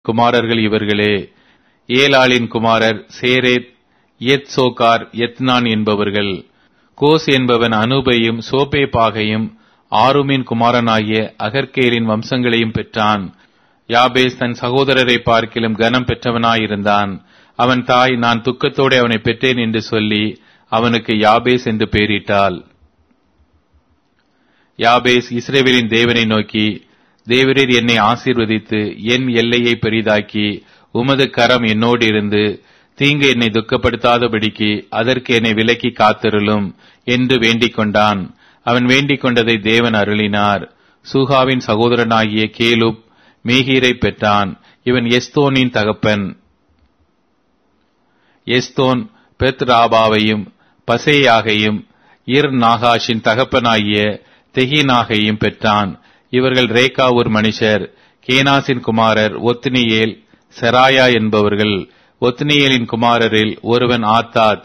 குமாரர்கள் இவர்களே ஏலாளின் குமாரர் சேரேத் எத்சோகார் எத்னான் என்பவர்கள் கோஸ் என்பவன் அனுபையும் சோபேபாகையும் ஆருமின் குமாரனாகிய அகர்கேலின் வம்சங்களையும் பெற்றான் யாபேஸ் தன் சகோதரரை பார்க்கிலும் கனம் பெற்றவனாயிருந்தான் அவன் தாய் நான் துக்கத்தோடு அவனை பெற்றேன் என்று சொல்லி அவனுக்கு யாபேஸ் என்று பெயரிட்டாள் யாபேஸ் இஸ்ரேவேலின் தேவனை நோக்கி தேவரீர் என்னை ஆசீர்வதித்து என் எல்லையை பெரிதாக்கி உமது கரம் என்னோடு இருந்து தீங்கு என்னை துக்கப்படுத்தாதபடிக்கு அதற்கு என்னை விலக்கி காத்திருளும் என்று வேண்டிக் கொண்டான் அவன் வேண்டிக் கொண்டதை தேவன் அருளினார் சூகாவின் சகோதரனாகிய கேலுப் மேகீரை பெற்றான் இவன் எஸ்தோனின் தகப்பன் எஸ்தோன் பெத்ராபாவையும் பசேயாகையும் இர் நாகாஷின் தகப்பனாகிய தெஹினாகையும் பெற்றான் இவர்கள் ரேகாவூர் மனுஷர் கேனாசின் குமாரர் ஒத்னியேல் செராயா என்பவர்கள் ஒத்னியேலின் குமாரரில் ஒருவன் ஆத்தாத்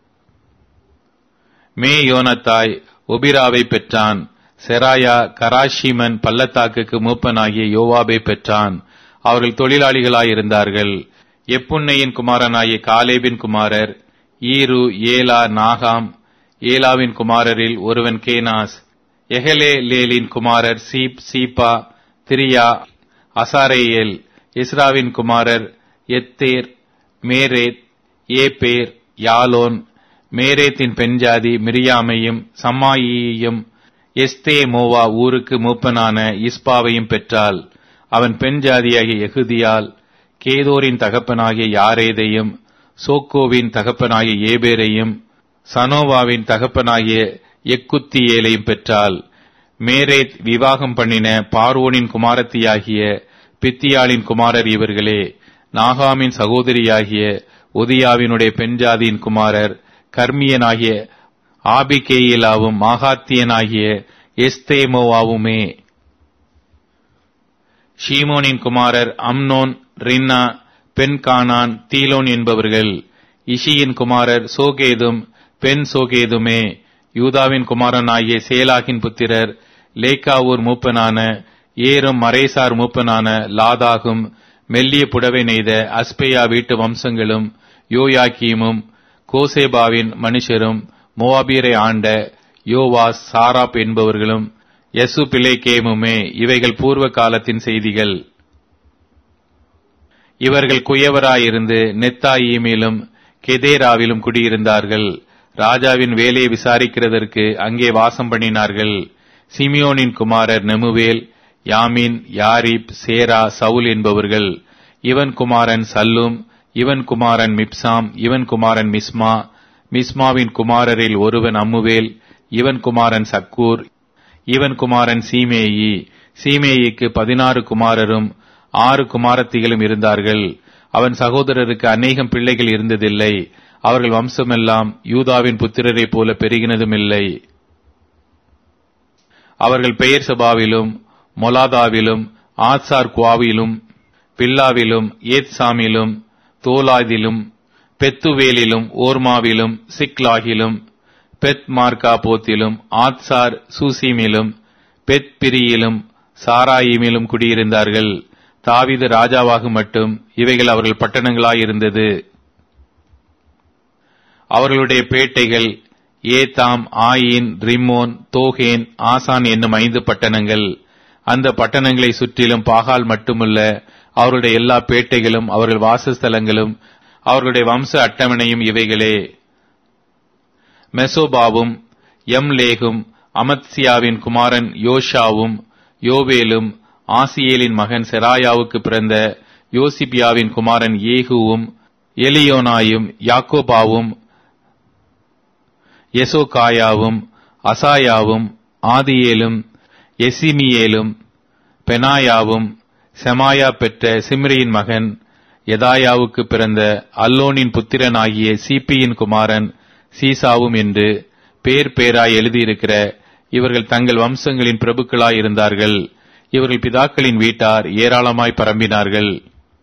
மே யோனத்தாய் ஒபிராவை பெற்றான் செராயா கராஷிமன் பள்ளத்தாக்குக்கு மூப்பனாகிய யோவாபை பெற்றான் அவர்கள் தொழிலாளிகளாயிருந்தார்கள் எப்புன்னையின் குமாரனாகிய காலேபின் குமாரர் ஈரு ஏலா நாகாம் ஏலாவின் குமாரரில் ஒருவன் கேனாஸ் எஹலே லேலின் குமாரர் சீப் சீபா திரியா அசாரேயேல் இஸ்ராவின் குமாரர் எத்தேர் மேரேத் ஏபேர் யாலோன் மேரேத்தின் பெண்ஜாதி மிரியாமையும் சம்மாயியையும் எஸ்தே மோவா ஊருக்கு மூப்பனான இஸ்பாவையும் பெற்றாள் அவன் பெண் ஜாதியாகிய எகுதியால் கேதோரின் தகப்பனாகிய யாரேதையும் சோக்கோவின் தகப்பனாகிய ஏபேரையும் சனோவாவின் தகப்பனாகிய எக்குத்தியேலையும் பெற்றாள் மேரேத் விவாகம் பண்ணின பார்வோனின் குமாரத்தியாகிய பித்தியாளின் குமாரர் இவர்களே நாகாமின் சகோதரியாகிய ஒதியாவினுடைய பெண்ஜாதியின் குமாரர் கர்மியனாகிய ஆபிகேயிலாவும் மாகாத்தியனாகிய எஸ்தேமோவாவுமே ஷீமோனின் குமாரர் அம்னோன் ரின்னா பெண்கானான் தீலோன் என்பவர்கள் இஷியின் குமாரர் சோகேதும் பெண் சோகேதுமே யூதாவின் குமாரனாகிய சேலாகின் புத்திரர் லேக்காவூர் மூப்பனான ஏரும் மரேசார் மூப்பனான லாதாகும் மெல்லிய புடவை நெய்த அஸ்பேயா வீட்டு வம்சங்களும் யோயாக்கீமும் கோசேபாவின் மனுஷரும் மோவாபியரை ஆண்ட யோவாஸ் சாராப் என்பவர்களும் யசு பிளேகேமுமே இவைகள் பூர்வ காலத்தின் செய்திகள் இவர்கள் குயவராயிருந்து நெத்தாயிமிலும் கெதேராவிலும் குடியிருந்தார்கள் ராஜாவின் வேலையை விசாரிக்கிறதற்கு அங்கே வாசம் பண்ணினார்கள் சிமியோனின் குமாரர் நெமுவேல் யாமின் யாரிப் சேரா சவுல் என்பவர்கள் இவன் குமாரன் சல்லும் இவன் குமாரன் மிப்சாம் இவன் குமாரன் மிஸ்மா மிஸ்மாவின் குமாரரில் ஒருவன் அம்முவேல் இவன் குமாரன் சக்கூர் இவன் குமாரன் சீமேயி சீமேயிக்கு பதினாறு குமாரரும் ஆறு குமாரத்திகளும் இருந்தார்கள் அவன் சகோதரருக்கு அநேகம் பிள்ளைகள் இருந்ததில்லை அவர்கள் வம்சமெல்லாம் யூதாவின் புத்திரரைப் போல பெருகினதுமில்லை அவர்கள் பெயர் சபாவிலும் மொலாதாவிலும் ஆத்சார் குவாவிலும் பில்லாவிலும் ஏத்சாமிலும் தோலாதிலும் பெத்துவேலிலும் ஓர்மாவிலும் சிக்லாகிலும் பெத் மார்க்கா போத்திலும் ஆத்சார் சூசிமிலும் பெத் பிரியிலும் சாராயிமிலும் குடியிருந்தார்கள் தாவிது ராஜாவாக மட்டும் இவைகள் அவர்கள் பட்டணங்களாயிருந்தது அவர்களுடைய பேட்டைகள் ஏதாம் ஆயின் ரிம்மோன் தோகேன் ஆசான் என்னும் ஐந்து பட்டணங்கள் அந்த பட்டணங்களை சுற்றிலும் பாகால் மட்டுமல்ல அவருடைய எல்லா பேட்டைகளும் அவர்கள் வாசஸ்தலங்களும் அவர்களுடைய வம்ச அட்டவணையும் இவைகளே மெசோபாவும் எம்லேகும் அமத்சியாவின் குமாரன் யோஷாவும் யோவேலும் ஆசியேலின் மகன் செராயாவுக்கு பிறந்த யோசிபியாவின் குமாரன் ஏகுவும் எலியோனாயும் யாக்கோபாவும் எசோகாயாவும் அசாயாவும் ஆதியேலும் எசிமியேலும் பெனாயாவும் செமாயா பெற்ற சிம்ரியின் மகன் எதாயாவுக்கு பிறந்த அல்லோனின் புத்திரனாகிய சிபியின் குமாரன் சீசாவும் என்று பேர் பேராய் எழுதியிருக்கிற இவர்கள் தங்கள் வம்சங்களின் பிரபுக்களாய் இருந்தார்கள் இவர்கள் பிதாக்களின் வீட்டார் ஏராளமாய் பரம்பினார்கள்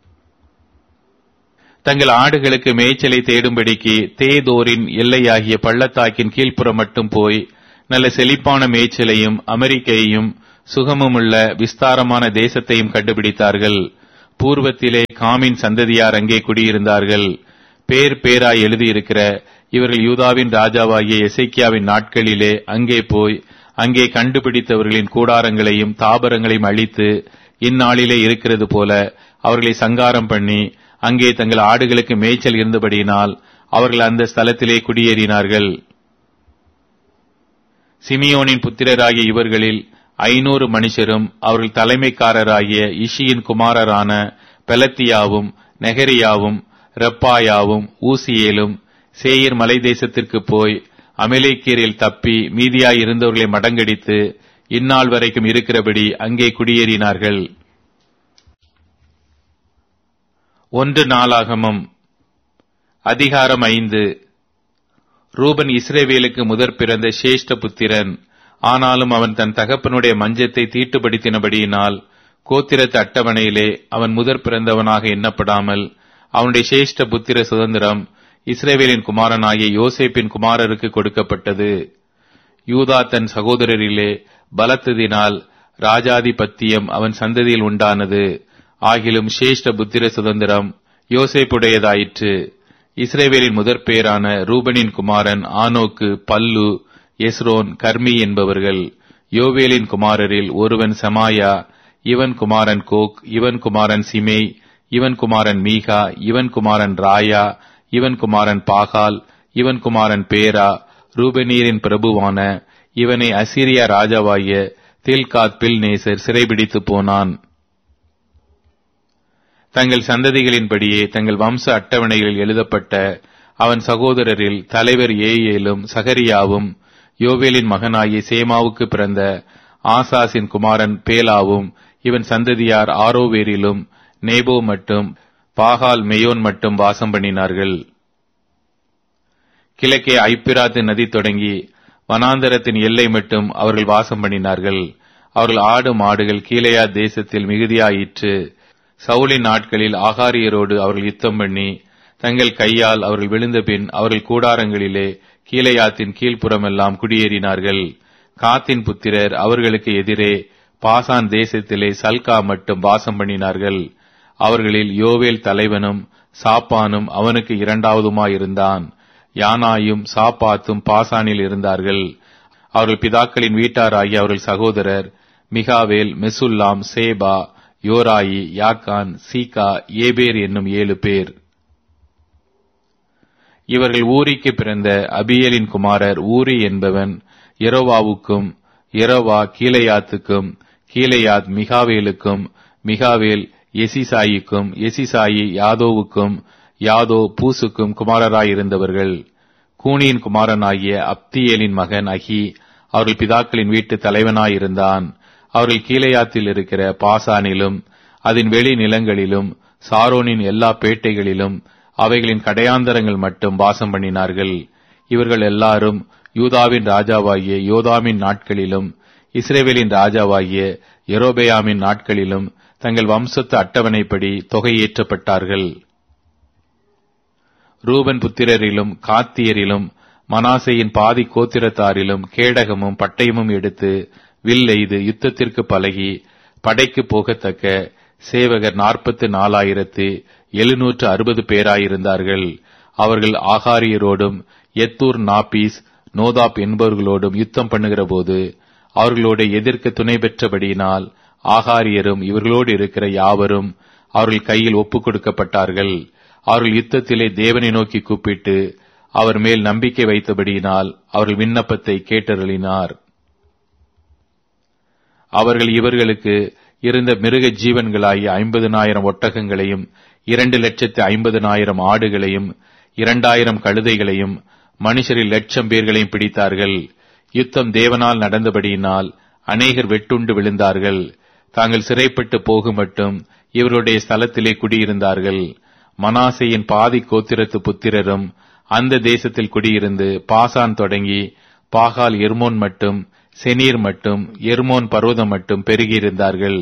தங்கள் ஆடுகளுக்கு மேய்ச்சலை தேடும்படிக்கு தேதோரின் எல்லையாகிய பள்ளத்தாக்கின் கீழ்ப்புறம் மட்டும் போய் நல்ல செழிப்பான மேய்ச்சலையும் அமெரிக்கையும் சுகமுமுள்ள விஸ்தாரமான தேசத்தையும் கண்டுபிடித்தார்கள் பூர்வத்திலே காமின் சந்ததியார் அங்கே குடியிருந்தார்கள் பேர் பேராய் எழுதியிருக்கிற இவர்கள் யூதாவின் ராஜாவாகிய எசைக்கியாவின் நாட்களிலே அங்கே போய் அங்கே கண்டுபிடித்தவர்களின் கூடாரங்களையும் தாபரங்களையும் அழித்து இந்நாளிலே இருக்கிறது போல அவர்களை சங்காரம் பண்ணி அங்கே தங்கள் ஆடுகளுக்கு மேய்ச்சல் இருந்தபடியினால் அவர்கள் அந்த ஸ்தலத்திலே குடியேறினார்கள் சிமியோனின் புத்திரராகிய இவர்களில் ஐநூறு மனுஷரும் அவர்கள் தலைமைக்காரராகிய இஷியின் குமாரரான பெலத்தியாவும் நெகரியாவும் ரெப்பாயாவும் ஊசியேலும் சேயர் மலை தேசத்திற்கு போய் அமலேக்கியரில் தப்பி மீதியாய் இருந்தவர்களை மடங்கடித்து இந்நாள் வரைக்கும் இருக்கிறபடி அங்கே குடியேறினார்கள் ஒன்று நாளாகமும் அதிகாரம் ஐந்து ரூபன் இஸ்ரேவேலுக்கு முதற் பிறந்த சேஷ்ட புத்திரன் ஆனாலும் அவன் தன் தகப்பனுடைய மஞ்சத்தை தீட்டுப்படுத்தினபடியினால் கோத்திரத்து அட்டவணையிலே அவன் முதற் பிறந்தவனாக எண்ணப்படாமல் அவனுடைய சேஷ்ட புத்திர சுதந்திரம் இஸ்ரேவேலின் குமாரனாகிய யோசேப்பின் குமாரருக்கு கொடுக்கப்பட்டது யூதா தன் சகோதரரிலே பலத்ததினால் ராஜாதிபத்தியம் அவன் சந்ததியில் உண்டானது ஆகிலும் சேஷ்ட புத்திர சுதந்திரம் யோசேப்புடையதாயிற்று இஸ்ரேவேலின் முதற் பேரான ரூபனின் குமாரன் ஆனோக்கு பல்லு எஸ்ரோன் கர்மி என்பவர்கள் யோவேலின் குமாரரில் ஒருவன் சமாயா இவன் குமாரன் கோக் இவன் குமாரன் சிமே இவன் குமாரன் மீகா இவன் குமாரன் ராயா இவன் குமாரன் பாகால் இவன் குமாரன் பேரா ரூபனீரின் பிரபுவான இவனை அசீரியா ராஜாவாகிய தில்காத் பில் நேசர் சிறைபிடித்து போனான் தங்கள் சந்ததிகளின்படியே தங்கள் வம்ச அட்டவணைகளில் எழுதப்பட்ட அவன் சகோதரரில் தலைவர் ஏஏலும் சகரியாவும் யோவேலின் மகனாகிய சேமாவுக்கு பிறந்த ஆசாசின் குமாரன் பேலாவும் இவன் சந்ததியார் ஆரோவேரிலும் நேபோ மட்டும் பாகால் மெயோன் மட்டும் வாசம் பண்ணினார்கள் கிழக்கே ஐப்பிராத்து நதி தொடங்கி வனாந்தரத்தின் எல்லை மட்டும் அவர்கள் வாசம் பண்ணினார்கள் அவர்கள் ஆடு மாடுகள் கீழையா தேசத்தில் மிகுதியாயிற்று சவுலின் நாட்களில் ஆகாரியரோடு அவர்கள் யுத்தம் பண்ணி தங்கள் கையால் அவர்கள் விழுந்த பின் அவர்கள் கூடாரங்களிலே கீழையாத்தின் கீழ்ப்புறமெல்லாம் குடியேறினார்கள் காத்தின் புத்திரர் அவர்களுக்கு எதிரே பாசான் தேசத்திலே சல்கா மட்டும் வாசம் பண்ணினார்கள் அவர்களில் யோவேல் தலைவனும் சாப்பானும் அவனுக்கு இரண்டாவதுமாயிருந்தான் யானாயும் சாப்பாத்தும் பாசானில் இருந்தார்கள் அவர்கள் பிதாக்களின் வீட்டாராகி அவர்கள் சகோதரர் மிகாவேல் மெசுல்லாம் சேபா யோராயி யாக்கான் சீகா ஏபேர் என்னும் ஏழு பேர் இவர்கள் ஊரிக்கு பிறந்த அபியலின் குமாரர் ஊரி என்பவன் எரோவாவுக்கும் எரோவா கீழையாத்துக்கும் கீழையாத் மிகாவேலுக்கும் மிகாவேல் எசிசாயிக்கும் எசிசாயி யாதோவுக்கும் யாதோ பூசுக்கும் குமாரராயிருந்தவர்கள் கூனியின் குமாரனாகிய அப்தியேலின் மகன் அகி அவர்கள் பிதாக்களின் வீட்டு தலைவனாயிருந்தான் அவர்கள் கீழையாத்தில் இருக்கிற பாசானிலும் அதன் வெளி நிலங்களிலும் சாரோனின் எல்லா பேட்டைகளிலும் அவைகளின் கடையாந்தரங்கள் மட்டும் வாசம் பண்ணினார்கள் இவர்கள் எல்லாரும் யூதாவின் ராஜாவாகிய யோதாமின் நாட்களிலும் இஸ்ரேவேலின் ராஜாவாகிய எரோபேயாமின் நாட்களிலும் தங்கள் வம்சத்து அட்டவணைப்படி தொகையேற்றப்பட்டார்கள் ரூபன் புத்திரரிலும் காத்தியரிலும் மனாசையின் பாதி கோத்திரத்தாரிலும் கேடகமும் பட்டயமும் எடுத்து வில் எய்து யுத்தத்திற்கு பழகி படைக்கு போகத்தக்க சேவகர் நாற்பத்து நாலாயிரத்து எழுநூற்று அறுபது பேராயிருந்தார்கள் அவர்கள் ஆகாரியரோடும் எத்தூர் நாபீஸ் நோதாப் என்பவர்களோடும் யுத்தம் பண்ணுகிற போது அவர்களோட எதிர்க்க துணை பெற்றபடியினால் ஆகாரியரும் இவர்களோடு இருக்கிற யாவரும் அவர்கள் கையில் ஒப்புக் கொடுக்கப்பட்டார்கள் அவர்கள் யுத்தத்திலே தேவனை நோக்கி கூப்பிட்டு அவர் மேல் நம்பிக்கை வைத்தபடியினால் அவர்கள் விண்ணப்பத்தை கேட்டருளினார் அவர்கள் இவர்களுக்கு இருந்த மிருக ஜீவன்களாகிய ஐம்பதனாயிரம் ஒட்டகங்களையும் இரண்டு லட்சத்து ஐம்பதனாயிரம் ஆடுகளையும் இரண்டாயிரம் கழுதைகளையும் மனுஷரில் லட்சம் பேர்களையும் பிடித்தார்கள் யுத்தம் தேவனால் நடந்தபடியினால் அநேகர் வெட்டுண்டு விழுந்தார்கள் தாங்கள் சிறைப்பட்டு போகும் மட்டும் இவருடைய ஸ்தலத்திலே குடியிருந்தார்கள் மனாசையின் பாதி கோத்திரத்து புத்திரரும் அந்த தேசத்தில் குடியிருந்து பாசான் தொடங்கி பாகால் எர்மோன் மட்டும் செனீர் மட்டும் எர்மோன் பர்வதம் மட்டும் பெருகியிருந்தார்கள்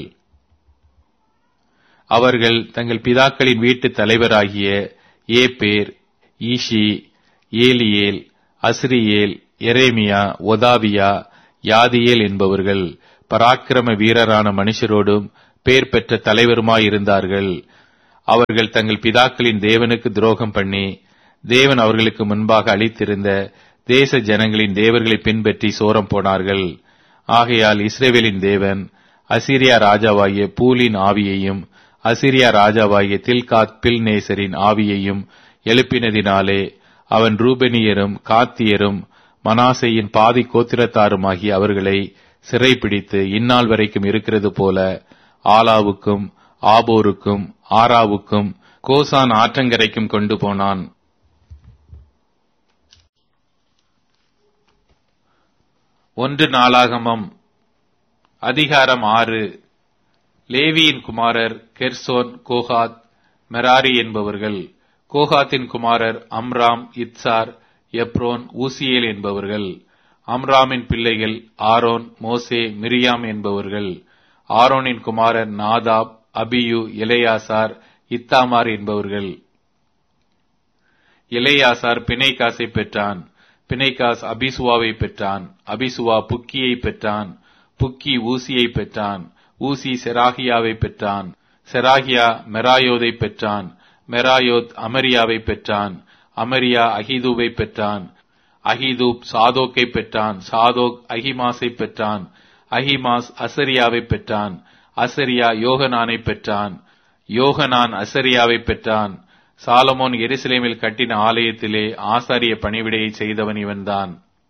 அவர்கள் தங்கள் பிதாக்களின் வீட்டு தலைவராகிய ஏபேர் ஈஷி ஏலியேல் அஸ்ரியேல் எரேமியா ஒதாவியா யாதியேல் என்பவர்கள் பராக்கிரம வீரரான மனுஷரோடும் பேர் பெற்ற தலைவருமாயிருந்தார்கள் அவர்கள் தங்கள் பிதாக்களின் தேவனுக்கு துரோகம் பண்ணி தேவன் அவர்களுக்கு முன்பாக அளித்திருந்த தேச ஜனங்களின் தேவர்களை பின்பற்றி சோரம் போனார்கள் ஆகையால் இஸ்ரேவேலின் தேவன் அசிரியா ராஜாவாகிய பூலின் ஆவியையும் அசிரியா ராஜாவாகிய தில்காத் பில்நேசரின் ஆவியையும் எழுப்பினதினாலே அவன் ரூபெனியரும் காத்தியரும் மனாசையின் பாதி கோத்திரத்தாருமாகி அவர்களை சிறைப்பிடித்து இந்நாள் வரைக்கும் இருக்கிறது போல ஆலாவுக்கும் ஆபோருக்கும் ஆராவுக்கும் கோசான் ஆற்றங்கரைக்கும் கொண்டு போனான் ஒன்று நாளாகமம் அதிகாரம் ஆறு லேவியின் குமாரர் கெர்சோன் கோகாத் மெராரி என்பவர்கள் கோகாத்தின் குமாரர் அம்ராம் இத்சார் எப்ரோன் ஊசியேல் என்பவர்கள் அம்ராமின் பிள்ளைகள் ஆரோன் மோசே மிரியாம் என்பவர்கள் ஆரோனின் குமாரர் நாதாப் அபியு இளையாசார் இத்தாமார் என்பவர்கள் இளையாசார் பிணைக்காசை பெற்றான் பிணைக்காஸ் அபிசுவாவை பெற்றான் அபிசுவா புக்கியை பெற்றான் புக்கி ஊசியை பெற்றான் ஊசி செராகியாவை பெற்றான் செராகியா மெராயோதை பெற்றான் மெராயோத் அமரியாவை பெற்றான் அமரியா அகிதூவை பெற்றான் அகிதூப் சாதோக்கை பெற்றான் சாதோக் அகிமாஸை பெற்றான் அகிமாஸ் அசரியாவை பெற்றான் அசரியா யோகனானை பெற்றான் யோகனான் அசரியாவை பெற்றான் சாலமோன் எருசலேமில் கட்டின ஆலயத்திலே ஆசாரிய பணிவிடையை செய்தவன் இவன்தான்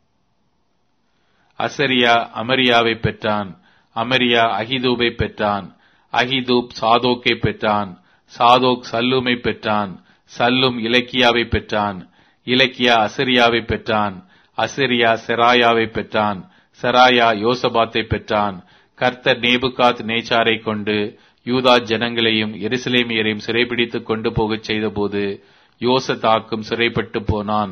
அசரியா அமரியாவை பெற்றான் அமரியா அகிதூபை பெற்றான் அகிதூப் சாதோக்கை பெற்றான் சாதோக் சல்லூமை பெற்றான் சல்லும் இலக்கியாவை பெற்றான் இலக்கியா அசரியாவை பெற்றான் அசரியா செராயாவை பெற்றான் செராயா யோசபாத்தை பெற்றான் கர்த்தர் நேபுகாத் நேச்சாரை கொண்டு யூதா ஜனங்களையும் எருசலேமியரையும் சிறைபிடித்துக் கொண்டு போகச் செய்தபோது யோசதாக்கும் சிறைப்பட்டு போனான்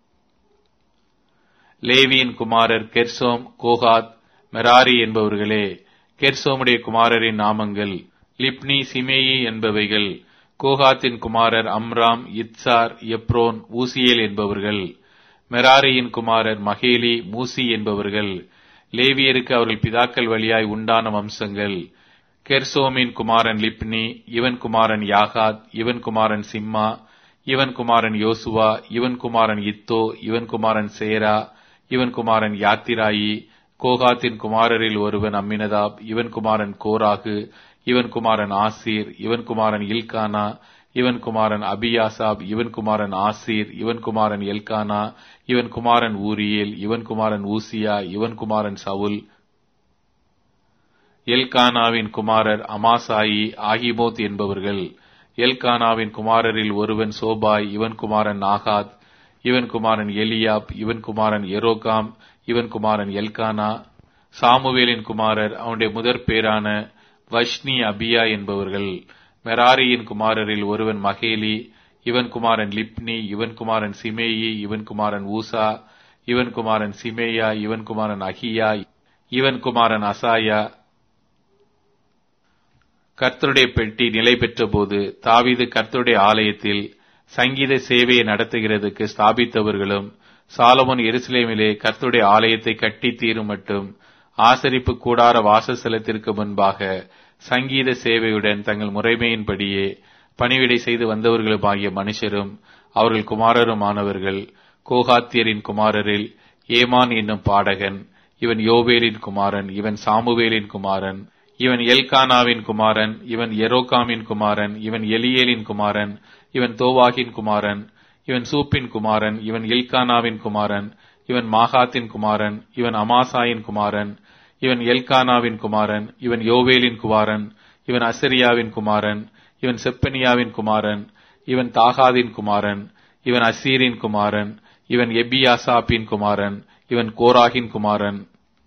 லேவியின் குமாரர் கெர்சோம் கோகாத் மெராரி என்பவர்களே கெர்சோமுடைய குமாரரின் நாமங்கள் லிப்னி சிமேயி என்பவைகள் கோகாத்தின் குமாரர் அம்ராம் இத்சார் எப்ரோன் ஊசியேல் என்பவர்கள் மெராரியின் குமாரர் மகேலி மூசி என்பவர்கள் லேவியருக்கு அவர்கள் பிதாக்கள் வழியாய் உண்டான வம்சங்கள் கெர்சோமின் குமாரன் லிப்னி இவன் குமாரன் யாகாத் இவன் குமாரன் சிம்மா இவன் குமாரன் யோசுவா இவன் குமாரன் இத்தோ இவன் குமாரன் சேரா இவன் குமாரன் யாத்திராயி கோகாத்தின் குமாரரில் ஒருவன் அம்மினதாப் இவன் குமாரன் கோராகு இவன் குமாரன் ஆசீர் இவன் குமாரன் இல்கானா இவன் குமாரன் அபியாசாப் இவன் குமாரன் ஆசீர் இவன் குமாரன் எல்கானா இவன் குமாரன் ஊரியேல் இவன் குமாரன் ஊசியா இவன் குமாரன் சவுல் எல்கானாவின் குமாரர் அமாசாயி ஆகிமோத் என்பவர்கள் எல்கானாவின் குமாரரில் ஒருவன் சோபாய் இவன் குமாரன் நாகாத் இவன் குமாரன் எலியாப் இவன் குமாரன் எரோகாம் இவன் குமாரன் எல்கானா சாமுவேலின் குமாரர் அவனுடைய முதற் பேரான வஷ்னி அபியா என்பவர்கள் மெராரியின் குமாரரில் ஒருவன் மகேலி இவன் குமாரன் லிப்னி இவன் குமாரன் சிமேயி இவன் குமாரன் ஊசா இவன் குமாரன் சிமேயா இவன் குமாரன் அகியா இவன் குமாரன் அசாயா கர்த்தருடைய பெட்டி நிலை பெற்ற போது தாவீது கர்த்தருடைய ஆலயத்தில் சங்கீத சேவையை நடத்துகிறதுக்கு ஸ்தாபித்தவர்களும் சாலமோன் எருசலேமிலே கர்த்தருடைய ஆலயத்தை கட்டி தீரும் மட்டும் ஆசரிப்பு கூடார வாசஸ்தலத்திற்கு முன்பாக சங்கீத சேவையுடன் தங்கள் முறைமையின்படியே பணிவிடை செய்து வந்தவர்களுமாகிய மனுஷரும் அவர்கள் குமாரருமானவர்கள் கோகாத்தியரின் குமாரரில் ஏமான் என்னும் பாடகன் இவன் யோவேலின் குமாரன் இவன் சாமுவேலின் குமாரன் இவன் எல்கானாவின் குமாரன் இவன் எரோகாமின் குமாரன் இவன் எலியேலின் குமாரன் இவன் தோவாகின் குமாரன் இவன் சூப்பின் குமாரன் இவன் எல்கானாவின் குமாரன் இவன் மாகாத்தின் குமாரன் இவன் அமாசாயின் குமாரன் இவன் எல்கானாவின் குமாரன் இவன் யோவேலின் குமாரன் இவன் அசரியாவின் குமாரன் இவன் செப்பனியாவின் குமாரன் இவன் தாகாதின் குமாரன் இவன் அசீரின் குமாரன் இவன் எபியாசாப்பின் குமாரன் இவன் கோராகின் குமாரன்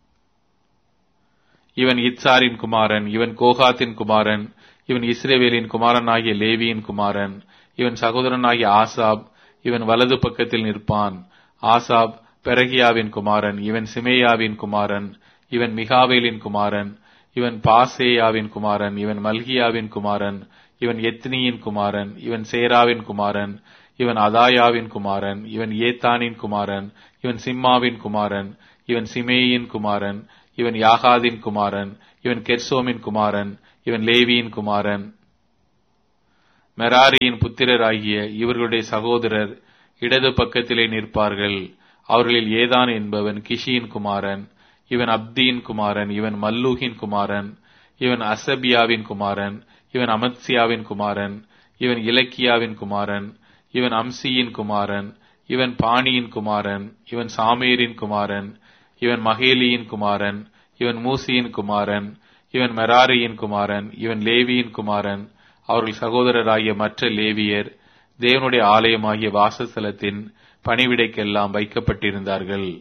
இவன் இத்சாரின் குமாரன் இவன் கோகாத்தின் குமாரன் இவன் இஸ்ரேவேலின் குமாரனாகிய லேவியின் குமாரன் இவன் சகோதரனாகிய ஆசாப் இவன் வலது பக்கத்தில் நிற்பான் ஆசாப் பெரகியாவின் குமாரன் இவன் சிமேயாவின் குமாரன் இவன் மிகாவேலின் குமாரன் இவன் பாசேயாவின் குமாரன் இவன் மல்கியாவின் குமாரன் இவன் எத்னியின் குமாரன் இவன் சேராவின் குமாரன் இவன் அதாயாவின் குமாரன் இவன் ஏத்தானின் குமாரன் இவன் சிம்மாவின் குமாரன் இவன் சிமேயின் குமாரன் இவன் யாகாதின் குமாரன் இவன் கெர்சோமின் குமாரன் இவன் லேவியின் குமாரன் மெராரியின் புத்திரராகிய இவர்களுடைய சகோதரர் இடது பக்கத்திலே நிற்பார்கள் அவர்களில் ஏதான் என்பவன் கிஷியின் குமாரன் இவன் அப்தியின் குமாரன் இவன் மல்லூகின் குமாரன் இவன் அசபியாவின் குமாரன் இவன் அமத்சியாவின் குமாரன் இவன் இலக்கியாவின் குமாரன் இவன் அம்சியின் குமாரன் இவன் பாணியின் குமாரன் இவன் சாமேரின் குமாரன் இவன் மகேலியின் குமாரன் இவன் மூசியின் குமாரன் இவன் மெராரியின் குமாரன் இவன் லேவியின் குமாரன் அவர்கள் சகோதரராகிய மற்ற லேவியர் தேவனுடைய ஆலயமாகிய வாசஸ்தலத்தின் பணிவிடைக்கெல்லாம் வைக்கப்பட்டிருந்தார்கள்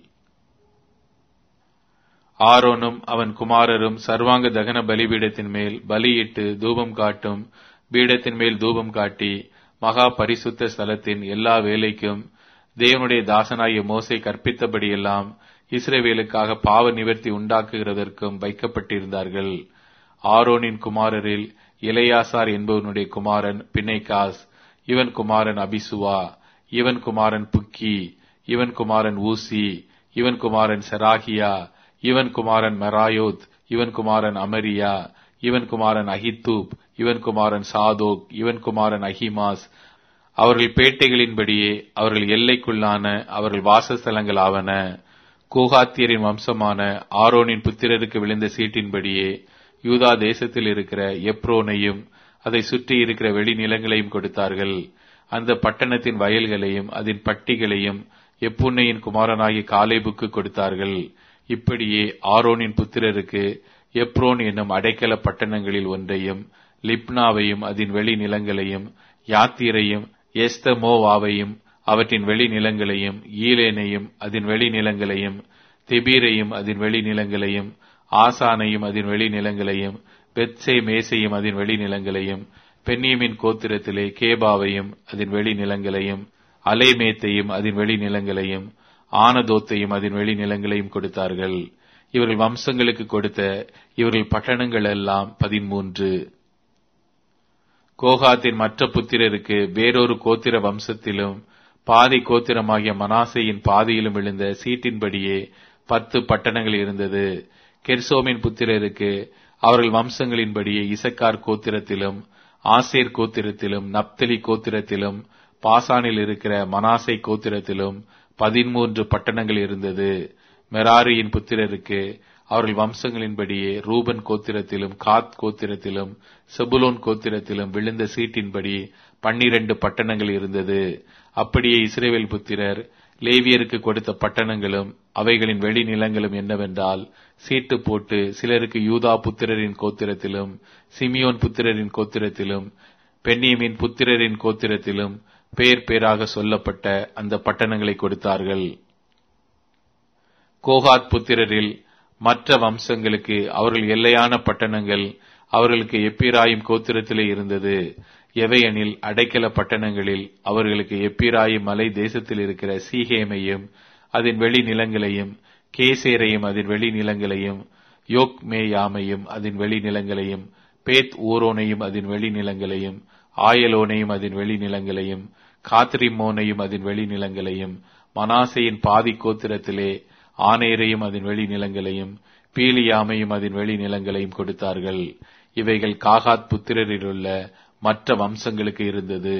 ஆரோனும் அவன் குமாரரும் சர்வாங்க தகன பலிபீடத்தின் மேல் பலியிட்டு தூபம் காட்டும் பீடத்தின் மேல் தூபம் காட்டி மகா பரிசுத்த ஸ்தலத்தின் எல்லா வேலைக்கும் தேவனுடைய தாசனாகிய மோசை கற்பித்தபடியெல்லாம் இஸ்ரேவேலுக்காக பாவ நிவர்த்தி உண்டாக்குகிறதற்கும் வைக்கப்பட்டிருந்தார்கள் ஆரோனின் குமாரரில் இளையாசார் என்பவனுடைய குமாரன் பிணைகாஸ் இவன் குமாரன் அபிசுவா இவன் குமாரன் புக்கி இவன் குமாரன் ஊசி இவன் குமாரன் செராகியா இவன் குமாரன் மெராயோத் இவன் குமாரன் அமரியா இவன் குமாரன் அஹித்தூப் இவன் குமாரன் சாதோக் இவன் குமாரன் அஹிமாஸ் அவர்கள் பேட்டைகளின்படியே அவர்கள் எல்லைக்குள்ளான அவர்கள் வாசஸ்தலங்கள் ஆவன கோகாத்தியரின் வம்சமான ஆரோனின் புத்திரருக்கு விழுந்த சீட்டின்படியே யூதா தேசத்தில் இருக்கிற எப்ரோனையும் அதை சுற்றி இருக்கிற வெளிநிலங்களையும் கொடுத்தார்கள் அந்த பட்டணத்தின் வயல்களையும் அதன் பட்டிகளையும் எப்புன்னையின் குமாரனாகிய காலேபுக்கு கொடுத்தார்கள் இப்படியே ஆரோனின் புத்திரருக்கு எப்ரோன் என்னும் அடைக்கல பட்டணங்களில் ஒன்றையும் லிப்னாவையும் அதன் வெளி நிலங்களையும் யாத்திரையும் எஸ்தமோவாவையும் அவற்றின் வெளி நிலங்களையும் ஈலேனையும் அதன் வெளி நிலங்களையும் திபீரையும் அதன் வெளி நிலங்களையும் ஆசானையும் அதன் வெளி நிலங்களையும் பெத்சே மேசையும் அதன் வெளி நிலங்களையும் பென்னியமின் கோத்திரத்திலே கேபாவையும் அதன் வெளி நிலங்களையும் அலைமேத்தையும் அதன் வெளி நிலங்களையும் ஆனதோத்தையும் அதன் வெளி நிலங்களையும் கொடுத்தார்கள் இவர்கள் வம்சங்களுக்கு கொடுத்த இவர்கள் பட்டணங்கள் எல்லாம் பதிமூன்று கோகாத்தின் மற்ற புத்திரருக்கு வேறொரு கோத்திர வம்சத்திலும் பாதி கோத்திரமாகிய மனாசையின் பாதியிலும் விழுந்த சீட்டின்படியே பத்து பட்டணங்கள் இருந்தது கெர்சோமின் புத்திரருக்கு அவர்கள் வம்சங்களின்படியே இசக்கார் கோத்திரத்திலும் ஆசேர் கோத்திரத்திலும் நப்தலி கோத்திரத்திலும் பாசானில் இருக்கிற மனாசை கோத்திரத்திலும் பதிமூன்று பட்டணங்கள் இருந்தது மெராரியின் புத்திரருக்கு அவர்கள் வம்சங்களின்படியே ரூபன் கோத்திரத்திலும் காத் கோத்திரத்திலும் செபுலோன் கோத்திரத்திலும் விழுந்த சீட்டின்படி பன்னிரண்டு பட்டணங்கள் இருந்தது அப்படியே இஸ்ரேவேல் புத்திரர் லேவியருக்கு கொடுத்த பட்டணங்களும் அவைகளின் வெளி நிலங்களும் என்னவென்றால் சீட்டு போட்டு சிலருக்கு யூதா புத்திரரின் கோத்திரத்திலும் சிமியோன் புத்திரரின் கோத்திரத்திலும் பென்னியமின் புத்திரரின் கோத்திரத்திலும் பேர் பேராக சொல்லப்பட்ட அந்த பட்டணங்களை கொடுத்தார்கள் கோகாத் புத்திரரில் மற்ற வம்சங்களுக்கு அவர்கள் எல்லையான பட்டணங்கள் அவர்களுக்கு எப்பிராயும் கோத்திரத்திலே இருந்தது எவையெனில் அடைக்கல பட்டணங்களில் அவர்களுக்கு எப்பிராயும் மலை தேசத்தில் இருக்கிற சீகேமையும் அதன் வெளி நிலங்களையும் கேசேரையும் அதன் வெளி நிலங்களையும் யோக்மேயாமையும் அதன் வெளி நிலங்களையும் பேத் ஊரோனையும் அதன் வெளி நிலங்களையும் ஆயலோனையும் அதன் வெளி நிலங்களையும் காத்ரிமோனையும் அதன் வெளி நிலங்களையும் மனாசையின் பாதி கோத்திரத்திலே ஆனேரையும் அதன் வெளி நிலங்களையும் பீலியாமையும் அதன் வெளி நிலங்களையும் கொடுத்தார்கள் இவைகள் காகாத் புத்திரரிலுள்ள மற்ற வம்சங்களுக்கு இருந்தது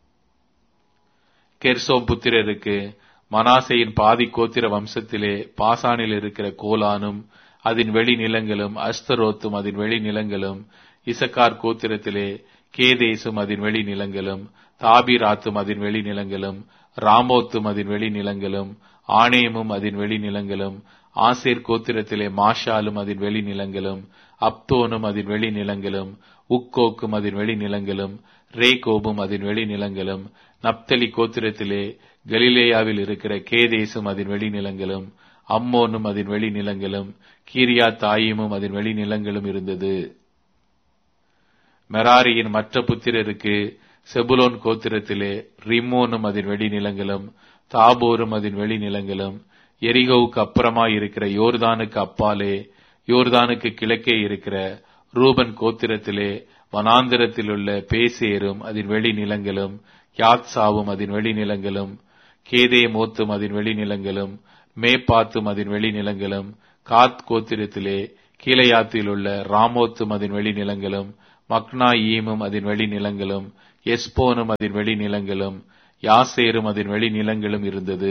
கெர்சோம் புத்திரருக்கு மனாசையின் பாதி கோத்திர வம்சத்திலே பாசானில் இருக்கிற கோலானும் அதன் வெளி நிலங்களும் அஸ்தரோத்தும் அதன் வெளி நிலங்களும் இசக்கார் கோத்திரத்திலே கேதேசும் அதன் வெளி நிலங்களும் தாபிராத்தும் அதன் வெளி நிலங்களும் ராமோத்தும் அதன் வெளி நிலங்களும் ஆணேமும் அதன் வெளி நிலங்களும் ஆசேர் கோத்திரத்திலே மாஷாலும் அதன் வெளி நிலங்களும் அப்தோனும் அதன் வெளி நிலங்களும் உக்கோக்கும் அதன் வெளி நிலங்களும் ரேகோபும் அதன் வெளி நிலங்களும் நப்தலி கோத்திரத்திலே கலிலேயாவில் இருக்கிற கேதேசும் அதன் வெளி நிலங்களும் அம்மோனும் அதன் வெளி நிலங்களும் கீரியா தாயிமும் அதன் வெளி நிலங்களும் இருந்தது மெராரியின் மற்ற புத்திரருக்கு செபுலோன் கோத்திரத்திலே ரிம்மோனும் அதன் வெளி நிலங்களும் தாபோரும் அதன் வெளி நிலங்களும் எரிகோவுக்கு அப்புறமாய் இருக்கிற யோர்தானுக்கு அப்பாலே யோர்தானுக்கு கிழக்கே இருக்கிற ரூபன் கோத்திரத்திலே வனாந்திரத்திலுள்ள பேசேரும் அதன் வெளி நிலங்களும் யாத்சாவும் அதன் வெளி நிலங்களும் கேதே மோத்தும் அதன் வெளி நிலங்களும் மேப்பாத்தும் அதன் வெளி நிலங்களும் காத் கோத்திரத்திலே கீழையாத்தில் உள்ள ராமோத்தும் அதன் வெளிநிலங்களும் மக்னாயீமும் அதன் வெளிநிலங்களும் எஸ்போனும் அதன் வெளிநிலங்களும் யாசேரும் அதன் வெளிநிலங்களும் இருந்தது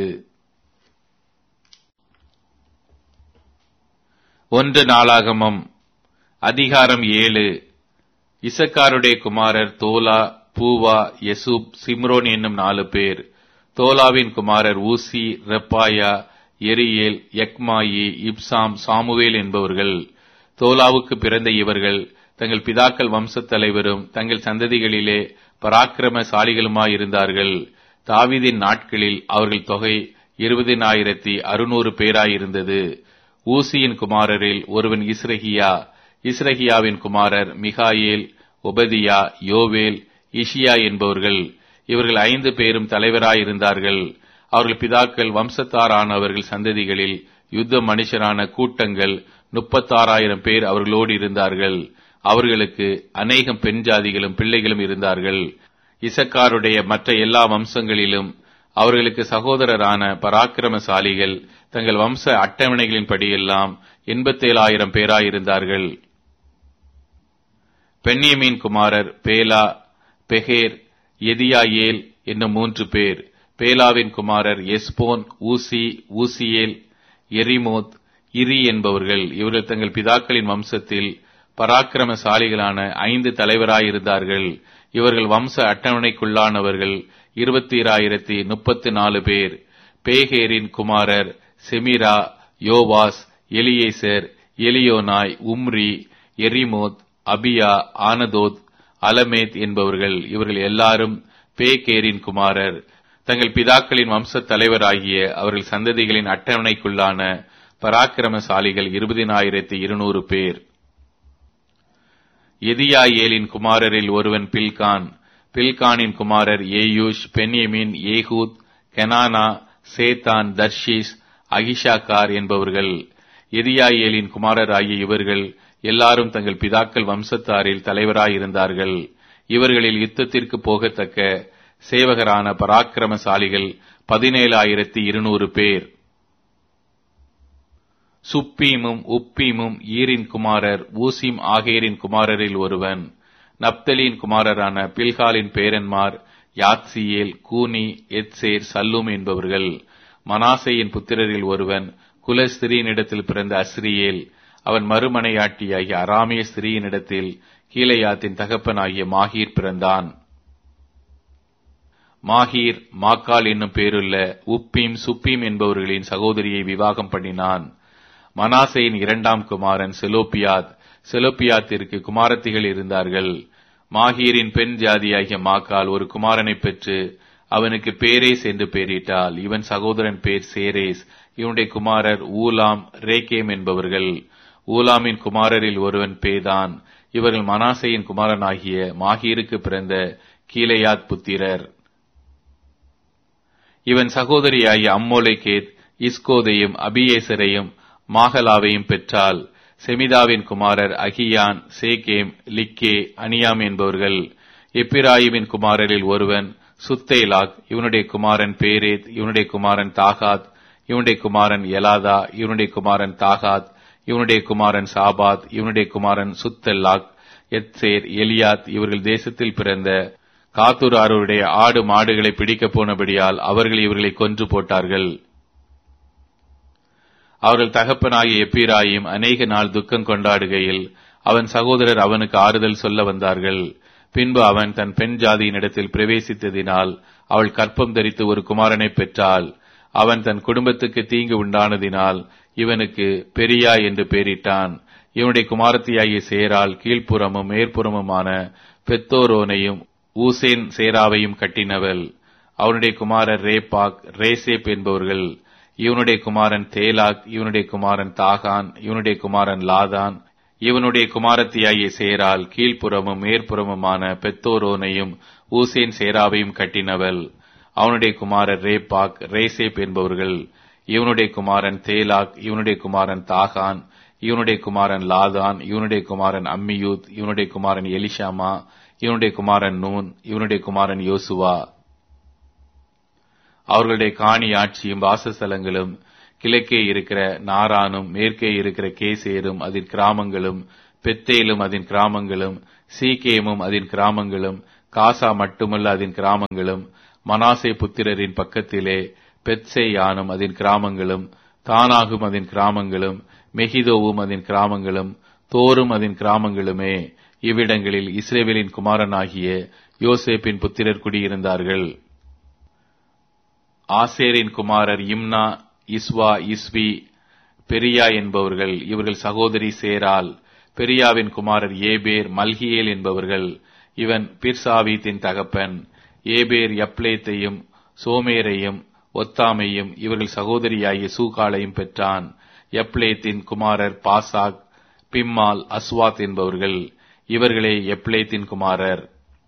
ஒன்று நாளாகமம் அதிகாரம் ஏழு இசக்காருடைய குமாரர் தோலா பூவா யசூப் சிம்ரோன் என்னும் நாலு பேர் தோலாவின் குமாரர் ஊசி ரெப்பாயா எரியேல் யக்மாயி இப்சாம் சாமுவேல் என்பவர்கள் தோலாவுக்கு பிறந்த இவர்கள் தங்கள் பிதாக்கள் வம்சத் தலைவரும் தங்கள் சந்ததிகளிலே பராக்கிரமசாலிகளுமாயிருந்தார்கள் தாவீதின் நாட்களில் அவர்கள் தொகை இருபதினாயிரத்தி அறுநூறு பேராயிருந்தது ஊசியின் குமாரரில் ஒருவன் இஸ்ரகியா இஸ்ரகியாவின் குமாரர் மிகாயேல் ஒபதியா யோவேல் இஷியா என்பவர்கள் இவர்கள் ஐந்து பேரும் தலைவராயிருந்தார்கள் அவர்கள் பிதாக்கள் வம்சத்தாரானவர்கள் சந்ததிகளில் யுத்த மனுஷரான கூட்டங்கள் முப்பத்தாறாயிரம் பேர் அவர்களோடு இருந்தார்கள் அவர்களுக்கு அநேகம் பெண் ஜாதிகளும் பிள்ளைகளும் இருந்தார்கள் இசக்காருடைய மற்ற எல்லா வம்சங்களிலும் அவர்களுக்கு சகோதரரான பராக்கிரமசாலிகள் தங்கள் வம்ச அட்டவணைகளின் படியெல்லாம் எண்பத்தேழாயிரம் பேராயிருந்தார்கள் பெண்ணியமீன் குமாரர் பேலா பெஹேர் எதியாயேல் என்னும் மூன்று பேர் பேலாவின் குமாரர் எஸ்போன் ஊசி ஊசியேல் எரிமோத் இரி என்பவர்கள் இவர்கள் தங்கள் பிதாக்களின் வம்சத்தில் பராக்கிரமசாலிகளான ஐந்து தலைவராயிருந்தார்கள் இவர்கள் வம்ச அட்டவணைக்குள்ளானவர்கள் இருபத்தி ஆயிரத்தி முப்பத்தி நாலு பேர் பேகேரின் குமாரர் செமிரா யோவாஸ் எலியேசர் எலியோனாய் உம்ரி எரிமோத் அபியா ஆனதோத் அலமேத் என்பவர்கள் இவர்கள் எல்லாரும் பேகேரின் குமாரர் தங்கள் பிதாக்களின் வம்சத் தலைவராகிய அவர்கள் சந்ததிகளின் அட்டவணைக்குள்ளான பராக்கிரமசாலிகள் இருபதினாயிரத்தி இருநூறு பேர் எதியாயேலின் குமாரரில் ஒருவன் பில்கான் பில்கானின் குமாரர் ஏயூஷ் பென்யமின் ஏகூத் கெனானா சேத்தான் தர்ஷீஸ் அகிஷாக்கார் என்பவர்கள் எதியாயேலின் குமாரராகிய இவர்கள் எல்லாரும் தங்கள் பிதாக்கள் வம்சத்தாரில் தலைவராயிருந்தார்கள் இவர்களில் யுத்தத்திற்கு போகத்தக்க சேவகரான பராக்கிரமசாலிகள் பதினேழாயிரத்தி இருநூறு பேர் சுப்பீமும் உப்பீமும் ஈரின் குமாரர் ஊசிம் ஆகேரின் குமாரரில் ஒருவன் நப்தலின் குமாரரான பில்காலின் பேரன்மார் யாத்சியேல் கூனி எத்சேர் சல்லும் என்பவர்கள் மனாசையின் புத்திரரில் ஒருவன் குல ஸ்திரீனிடத்தில் பிறந்த அஸ்ரியேல் அவன் மறுமனையாட்டியாகிய அராமிய ஸ்திரீயினிடத்தில் கீழையாத்தின் தகப்பனாகிய மாகீர் பிறந்தான் மாகீர் மாக்கால் என்னும் பேருள்ள உப்பீம் சுப்பீம் என்பவர்களின் சகோதரியை விவாகம் பண்ணினான் மனாசையின் இரண்டாம் குமாரன் செலோப்பியாத் செலோப்பியாத்திற்கு குமாரத்திகள் இருந்தார்கள் மாகீரின் பெண் ஜாதியாகிய மாக்கால் ஒரு குமாரனை பெற்று அவனுக்கு பேரேஸ் என்று பெயரிட்டால் இவன் சகோதரன் பேர் சேரேஸ் இவனுடைய குமாரர் ஊலாம் ரேகேம் என்பவர்கள் ஊலாமின் குமாரரில் ஒருவன் பேதான் இவர்கள் மனாசையின் குமாரனாகிய மாகீருக்கு பிறந்த கீழையாத் புத்திரர் இவன் சகோதரியாகிய அம்மோலைகேத் இஸ்கோதையும் அபியேசரையும் மாகலாவையும் பெற்றால் செமிதாவின் குமாரர் அகியான் சேகேம் லிக்கே அனியாம் என்பவர்கள் எப்பிராயிமின் குமாரரில் ஒருவன் சுத்தேலாக் இவனுடைய குமாரன் பேரேத் இவனுடைய குமாரன் தாகாத் இவனுடைய குமாரன் எலாதா இவனுடைய குமாரன் தாகாத் இவனுடைய குமாரன் சாபாத் இவனுடைய குமாரன் சுத்தல்லாக் எத்சேர் எலியாத் இவர்கள் தேசத்தில் பிறந்த காத்தூராருடைய ஆடு மாடுகளை பிடிக்கப் போனபடியால் அவர்கள் இவர்களை கொன்று போட்டார்கள் அவர்கள் தகப்பனாகிய எப்பிராயும் அநேக நாள் துக்கம் கொண்டாடுகையில் அவன் சகோதரர் அவனுக்கு ஆறுதல் சொல்ல வந்தார்கள் பின்பு அவன் தன் பெண் ஜாதியினிடத்தில் பிரவேசித்ததினால் அவள் கற்பம் தரித்து ஒரு குமாரனை பெற்றாள் அவன் தன் குடும்பத்துக்கு தீங்கு உண்டானதினால் இவனுக்கு பெரியா என்று பெயரிட்டான் இவனுடைய குமாரத்தியாகிய சேரால் கீழ்ப்புறமும் மேற்புறமுமான பெத்தோரோனையும் ஊசேன் சேராவையும் கட்டினவள் அவனுடைய குமாரர் ரேபாக் ரேசேப் என்பவர்கள் இவனுடைய குமாரன் தேலாக் இவனுடைய குமாரன் தாகான் இவனுடைய குமாரன் லாதான் இவனுடைய குமாரத்தியாகிய சேரால் கீழ்ப்புறமும் மேற்புறமுமான பெத்தோரோனையும் ஊசேன் சேராவையும் கட்டினவள் அவனுடைய குமாரர் ரேபாக் ரேசேப் என்பவர்கள் இவனுடைய குமாரன் தேலாக் இவனுடைய குமாரன் தாகான் இவனுடைய குமாரன் லாதான் இவனுடைய குமாரன் அம்மியூத் இவனுடைய குமாரன் எலிஷாமா இவனுடைய குமாரன் நூன் இவனுடைய குமாரன் யோசுவா அவர்களுடைய காணி ஆட்சியும் வாசஸ்தலங்களும் கிழக்கே இருக்கிற நாரானும் மேற்கே இருக்கிற கேசேரும் அதன் கிராமங்களும் பெத்தேலும் அதன் கிராமங்களும் சீக்கேமும் அதன் கிராமங்களும் காசா மட்டுமல்ல அதன் கிராமங்களும் மனாசே புத்திரரின் பக்கத்திலே பெத்சேயானும் அதன் கிராமங்களும் தானாகும் அதன் கிராமங்களும் மெகிதோவும் அதன் கிராமங்களும் தோரும் அதன் கிராமங்களுமே இவ்விடங்களில் இஸ்ரேவேலின் குமாரனாகிய யோசேப்பின் புத்திரர் குடியிருந்தார்கள் ஆசேரின் குமாரர் இம்னா இஸ்வா இஸ்வி பெரியா என்பவர்கள் இவர்கள் சகோதரி சேரால் பெரியாவின் குமாரர் ஏபேர் மல்கியேல் என்பவர்கள் இவன் பிர்சாவீத்தின் தகப்பன் ஏபேர் யப்லேத்தையும் சோமேரையும் ஒத்தாமையும் இவர்கள் சகோதரியாகிய சூகாலையும் பெற்றான் எப்லேத்தின் குமாரர் பாசாக் பிம்மால் அஸ்வாத் என்பவர்கள் இவர்களே எப்லேத்தின் குமாரர்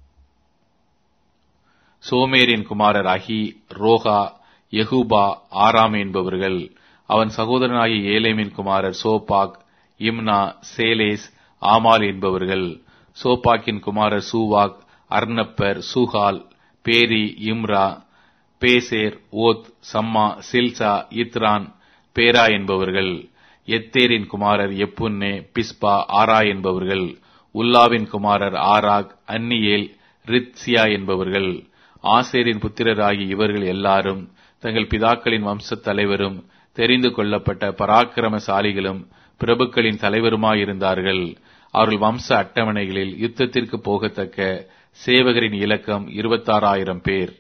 சோமேரின் குமாரர் அகி ரோகா யெகூபா ஆராம் என்பவர்கள் அவன் சகோதரனாகிய ஏலேமின் குமாரர் சோபாக் இம்னா சேலேஸ் ஆமால் என்பவர்கள் சோபாக்கின் குமாரர் சூவாக் அர்னப்பர் சூஹால் பேரி இம்ரா பேசேர் ஓத் சம்மா சில்சா இத்ரான் பேரா என்பவர்கள் எத்தேரின் குமாரர் எப்புன்னே பிஸ்பா ஆரா என்பவர்கள் உல்லாவின் குமாரர் ஆராக் அன்னியேல் ரித்சியா என்பவர்கள் ஆசேரின் புத்திரராகிய இவர்கள் எல்லாரும் தங்கள் பிதாக்களின் வம்சத் தலைவரும் தெரிந்து கொள்ளப்பட்ட பராக்கிரமசாலிகளும் பிரபுக்களின் தலைவருமாயிருந்தார்கள் அவர்கள் வம்ச அட்டவணைகளில் யுத்தத்திற்கு போகத்தக்க சேவகரின் இலக்கம் இருபத்தாறாயிரம் பேர்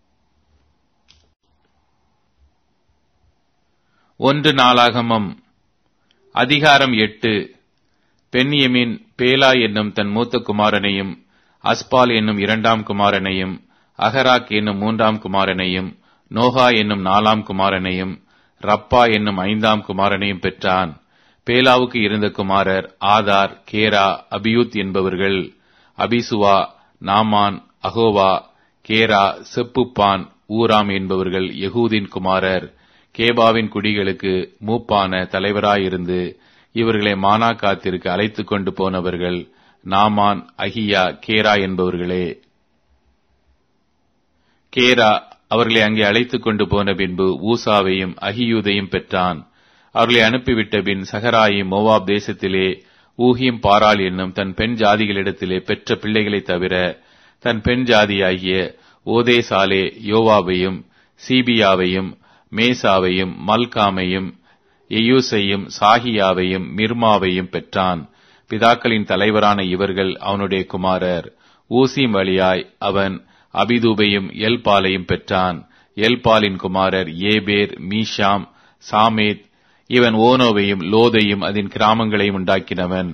ஒன்று நாளாகமம் அதிகாரம் எட்டு பெண்யமின் பேலா என்னும் தன் மூத்த குமாரனையும் அஸ்பால் என்னும் இரண்டாம் குமாரனையும் அகராக் என்னும் மூன்றாம் குமாரனையும் நோகா என்னும் நாலாம் குமாரனையும் ரப்பா என்னும் ஐந்தாம் குமாரனையும் பெற்றான் பேலாவுக்கு இருந்த குமாரர் ஆதார் கேரா அபியூத் என்பவர்கள் அபிசுவா நாமான் அகோவா கேரா செப்புப்பான் ஊராம் என்பவர்கள் யகூதின் குமாரர் கேபாவின் குடிகளுக்கு மூப்பான தலைவராயிருந்து இவர்களை மானாக்காத்திற்கு அழைத்துக் கொண்டு போனவர்கள் நாமான் அகியா கேரா என்பவர்களே கேரா அவர்களை அங்கே அழைத்துக் கொண்டு போன பின்பு ஊசாவையும் அகியூதையும் பெற்றான் அவர்களை அனுப்பிவிட்ட பின் சகராயும் மோவாப் தேசத்திலே ஊகியும் பாராள் என்னும் தன் பெண் ஜாதிகளிடத்திலே பெற்ற பிள்ளைகளைத் தவிர தன் பெண் ஜாதியாகிய ஓதேசாலே யோவாவையும் சீபியாவையும் மேசாவையும் மல்காமையும் எயூசையும் சாகியாவையும் மிர்மாவையும் பெற்றான் பிதாக்களின் தலைவரான இவர்கள் அவனுடைய குமாரர் ஊசிம் வழியாய் அவன் அபிதூபையும் எல்பாலையும் பெற்றான் எல்பாலின் குமாரர் ஏபேர் மீஷாம் சாமேத் இவன் ஓனோவையும் லோதையும் அதன் கிராமங்களையும் உண்டாக்கினவன்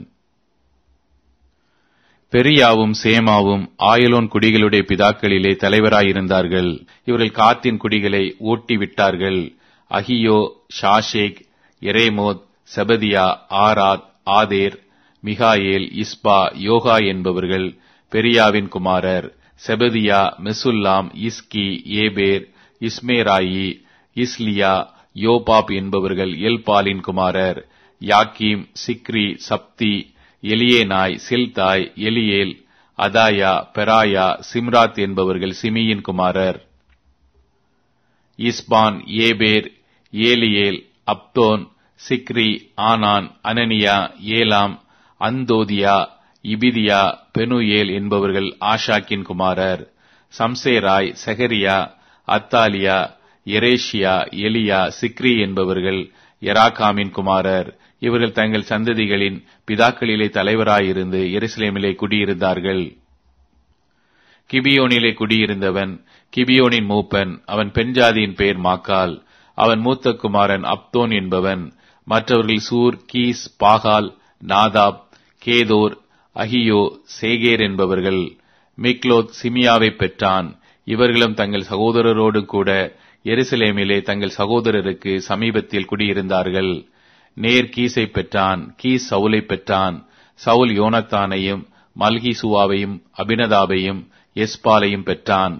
பெரியாவும் சேமாவும் ஆயலோன் குடிகளுடைய பிதாக்களிலே தலைவராயிருந்தார்கள் இவர்கள் காத்தின் குடிகளை ஓட்டி விட்டார்கள் அகியோ ஷாஷேக் எரேமோத் செபதியா ஆராத் ஆதேர் மிகாயேல் இஸ்பா யோகா என்பவர்கள் பெரியாவின் குமாரர் செபதியா மெசுல்லாம் இஸ்கி ஏபேர் இஸ்மேராயி இஸ்லியா யோபாப் என்பவர்கள் எல்பாலின் குமாரர் யாக்கீம் சிக்ரி சப்தி எலியேனாய் சில்தாய் எலியேல் அதாயா பெராயா சிம்ராத் என்பவர்கள் சிமியின் குமாரர் இஸ்பான் ஏபேர் ஏலியேல் அப்தோன் சிக்ரி ஆனான் அனனியா ஏலாம் அந்தோதியா இபிதியா பெனுயேல் என்பவர்கள் ஆஷாக்கின் குமாரர் சம்சேராய் செகரியா அத்தாலியா எரேஷியா எலியா சிக்ரி என்பவர்கள் எராகாமின் குமாரர் இவர்கள் தங்கள் சந்ததிகளின் பிதாக்களிலே தலைவராயிருந்து எருசலேமிலே குடியிருந்தார்கள் கிபியோனிலே குடியிருந்தவன் கிபியோனின் மூப்பன் அவன் பெண்ஜாதியின் பெயர் மாக்கால் அவன் மூத்த குமாரன் அப்தோன் என்பவன் மற்றவர்கள் சூர் கீஸ் பாகால் நாதாப் கேதோர் அகியோ சேகேர் என்பவர்கள் மிக்லோத் சிமியாவை பெற்றான் இவர்களும் தங்கள் சகோதரரோடு கூட எருசலேமிலே தங்கள் சகோதரருக்கு சமீபத்தில் குடியிருந்தார்கள் நேர் கீசை பெற்றான் கீஸ் சவுலை பெற்றான் சவுல் யோனத்தானையும் மல்கிசுவாவையும் அபினதாவையும் எஸ்பாலையும் பெற்றான்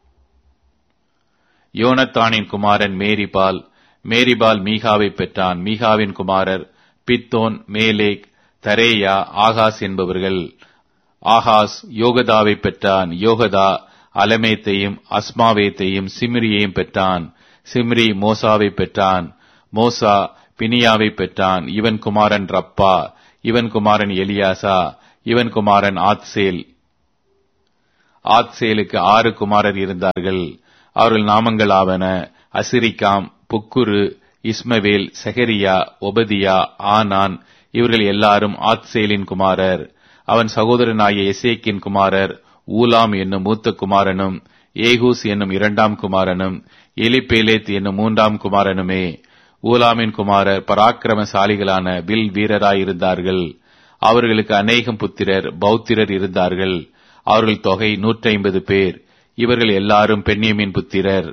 யோனத்தானின் குமாரன் மேரிபால் மேரிபால் மீகாவை பெற்றான் மீகாவின் குமாரர் பித்தோன் மேலேக் தரேயா ஆகாஸ் என்பவர்கள் ஆகாஸ் யோகதாவை பெற்றான் யோகதா அலமேத்தையும் அஸ்மாவேத்தையும் சிம்ரியையும் பெற்றான் சிம்ரி மோசாவை பெற்றான் மோசா பினியாவை பெற்றான் இவன் குமாரன் ரப்பா இவன் குமாரன் எலியாசா இவன் குமாரன் ஆத்சேல் ஆத்சேலுக்கு ஆறு குமாரர் இருந்தார்கள் அவர்கள் நாமங்கள் ஆவன அசிரிகாம் புக்குரு இஸ்மவேல் செஹரியா ஒபதியா ஆனான் இவர்கள் எல்லாரும் ஆத்சேலின் குமாரர் அவன் சகோதரனாகிய எசேக்கின் குமாரர் ஊலாம் என்னும் மூத்த குமாரனும் ஏகூஸ் என்னும் இரண்டாம் குமாரனும் எலிபேலேத் என்னும் மூன்றாம் குமாரனுமே ஊலாமின் குமாரர் பராக்கிரமசாலிகளான வில் வீரராயிருந்தார்கள் அவர்களுக்கு அநேகம் புத்திரர் பௌத்திரர் இருந்தார்கள் அவர்கள் தொகை நூற்றி ஐம்பது பேர் இவர்கள் எல்லாரும் பெண்ணியமின் புத்திரர்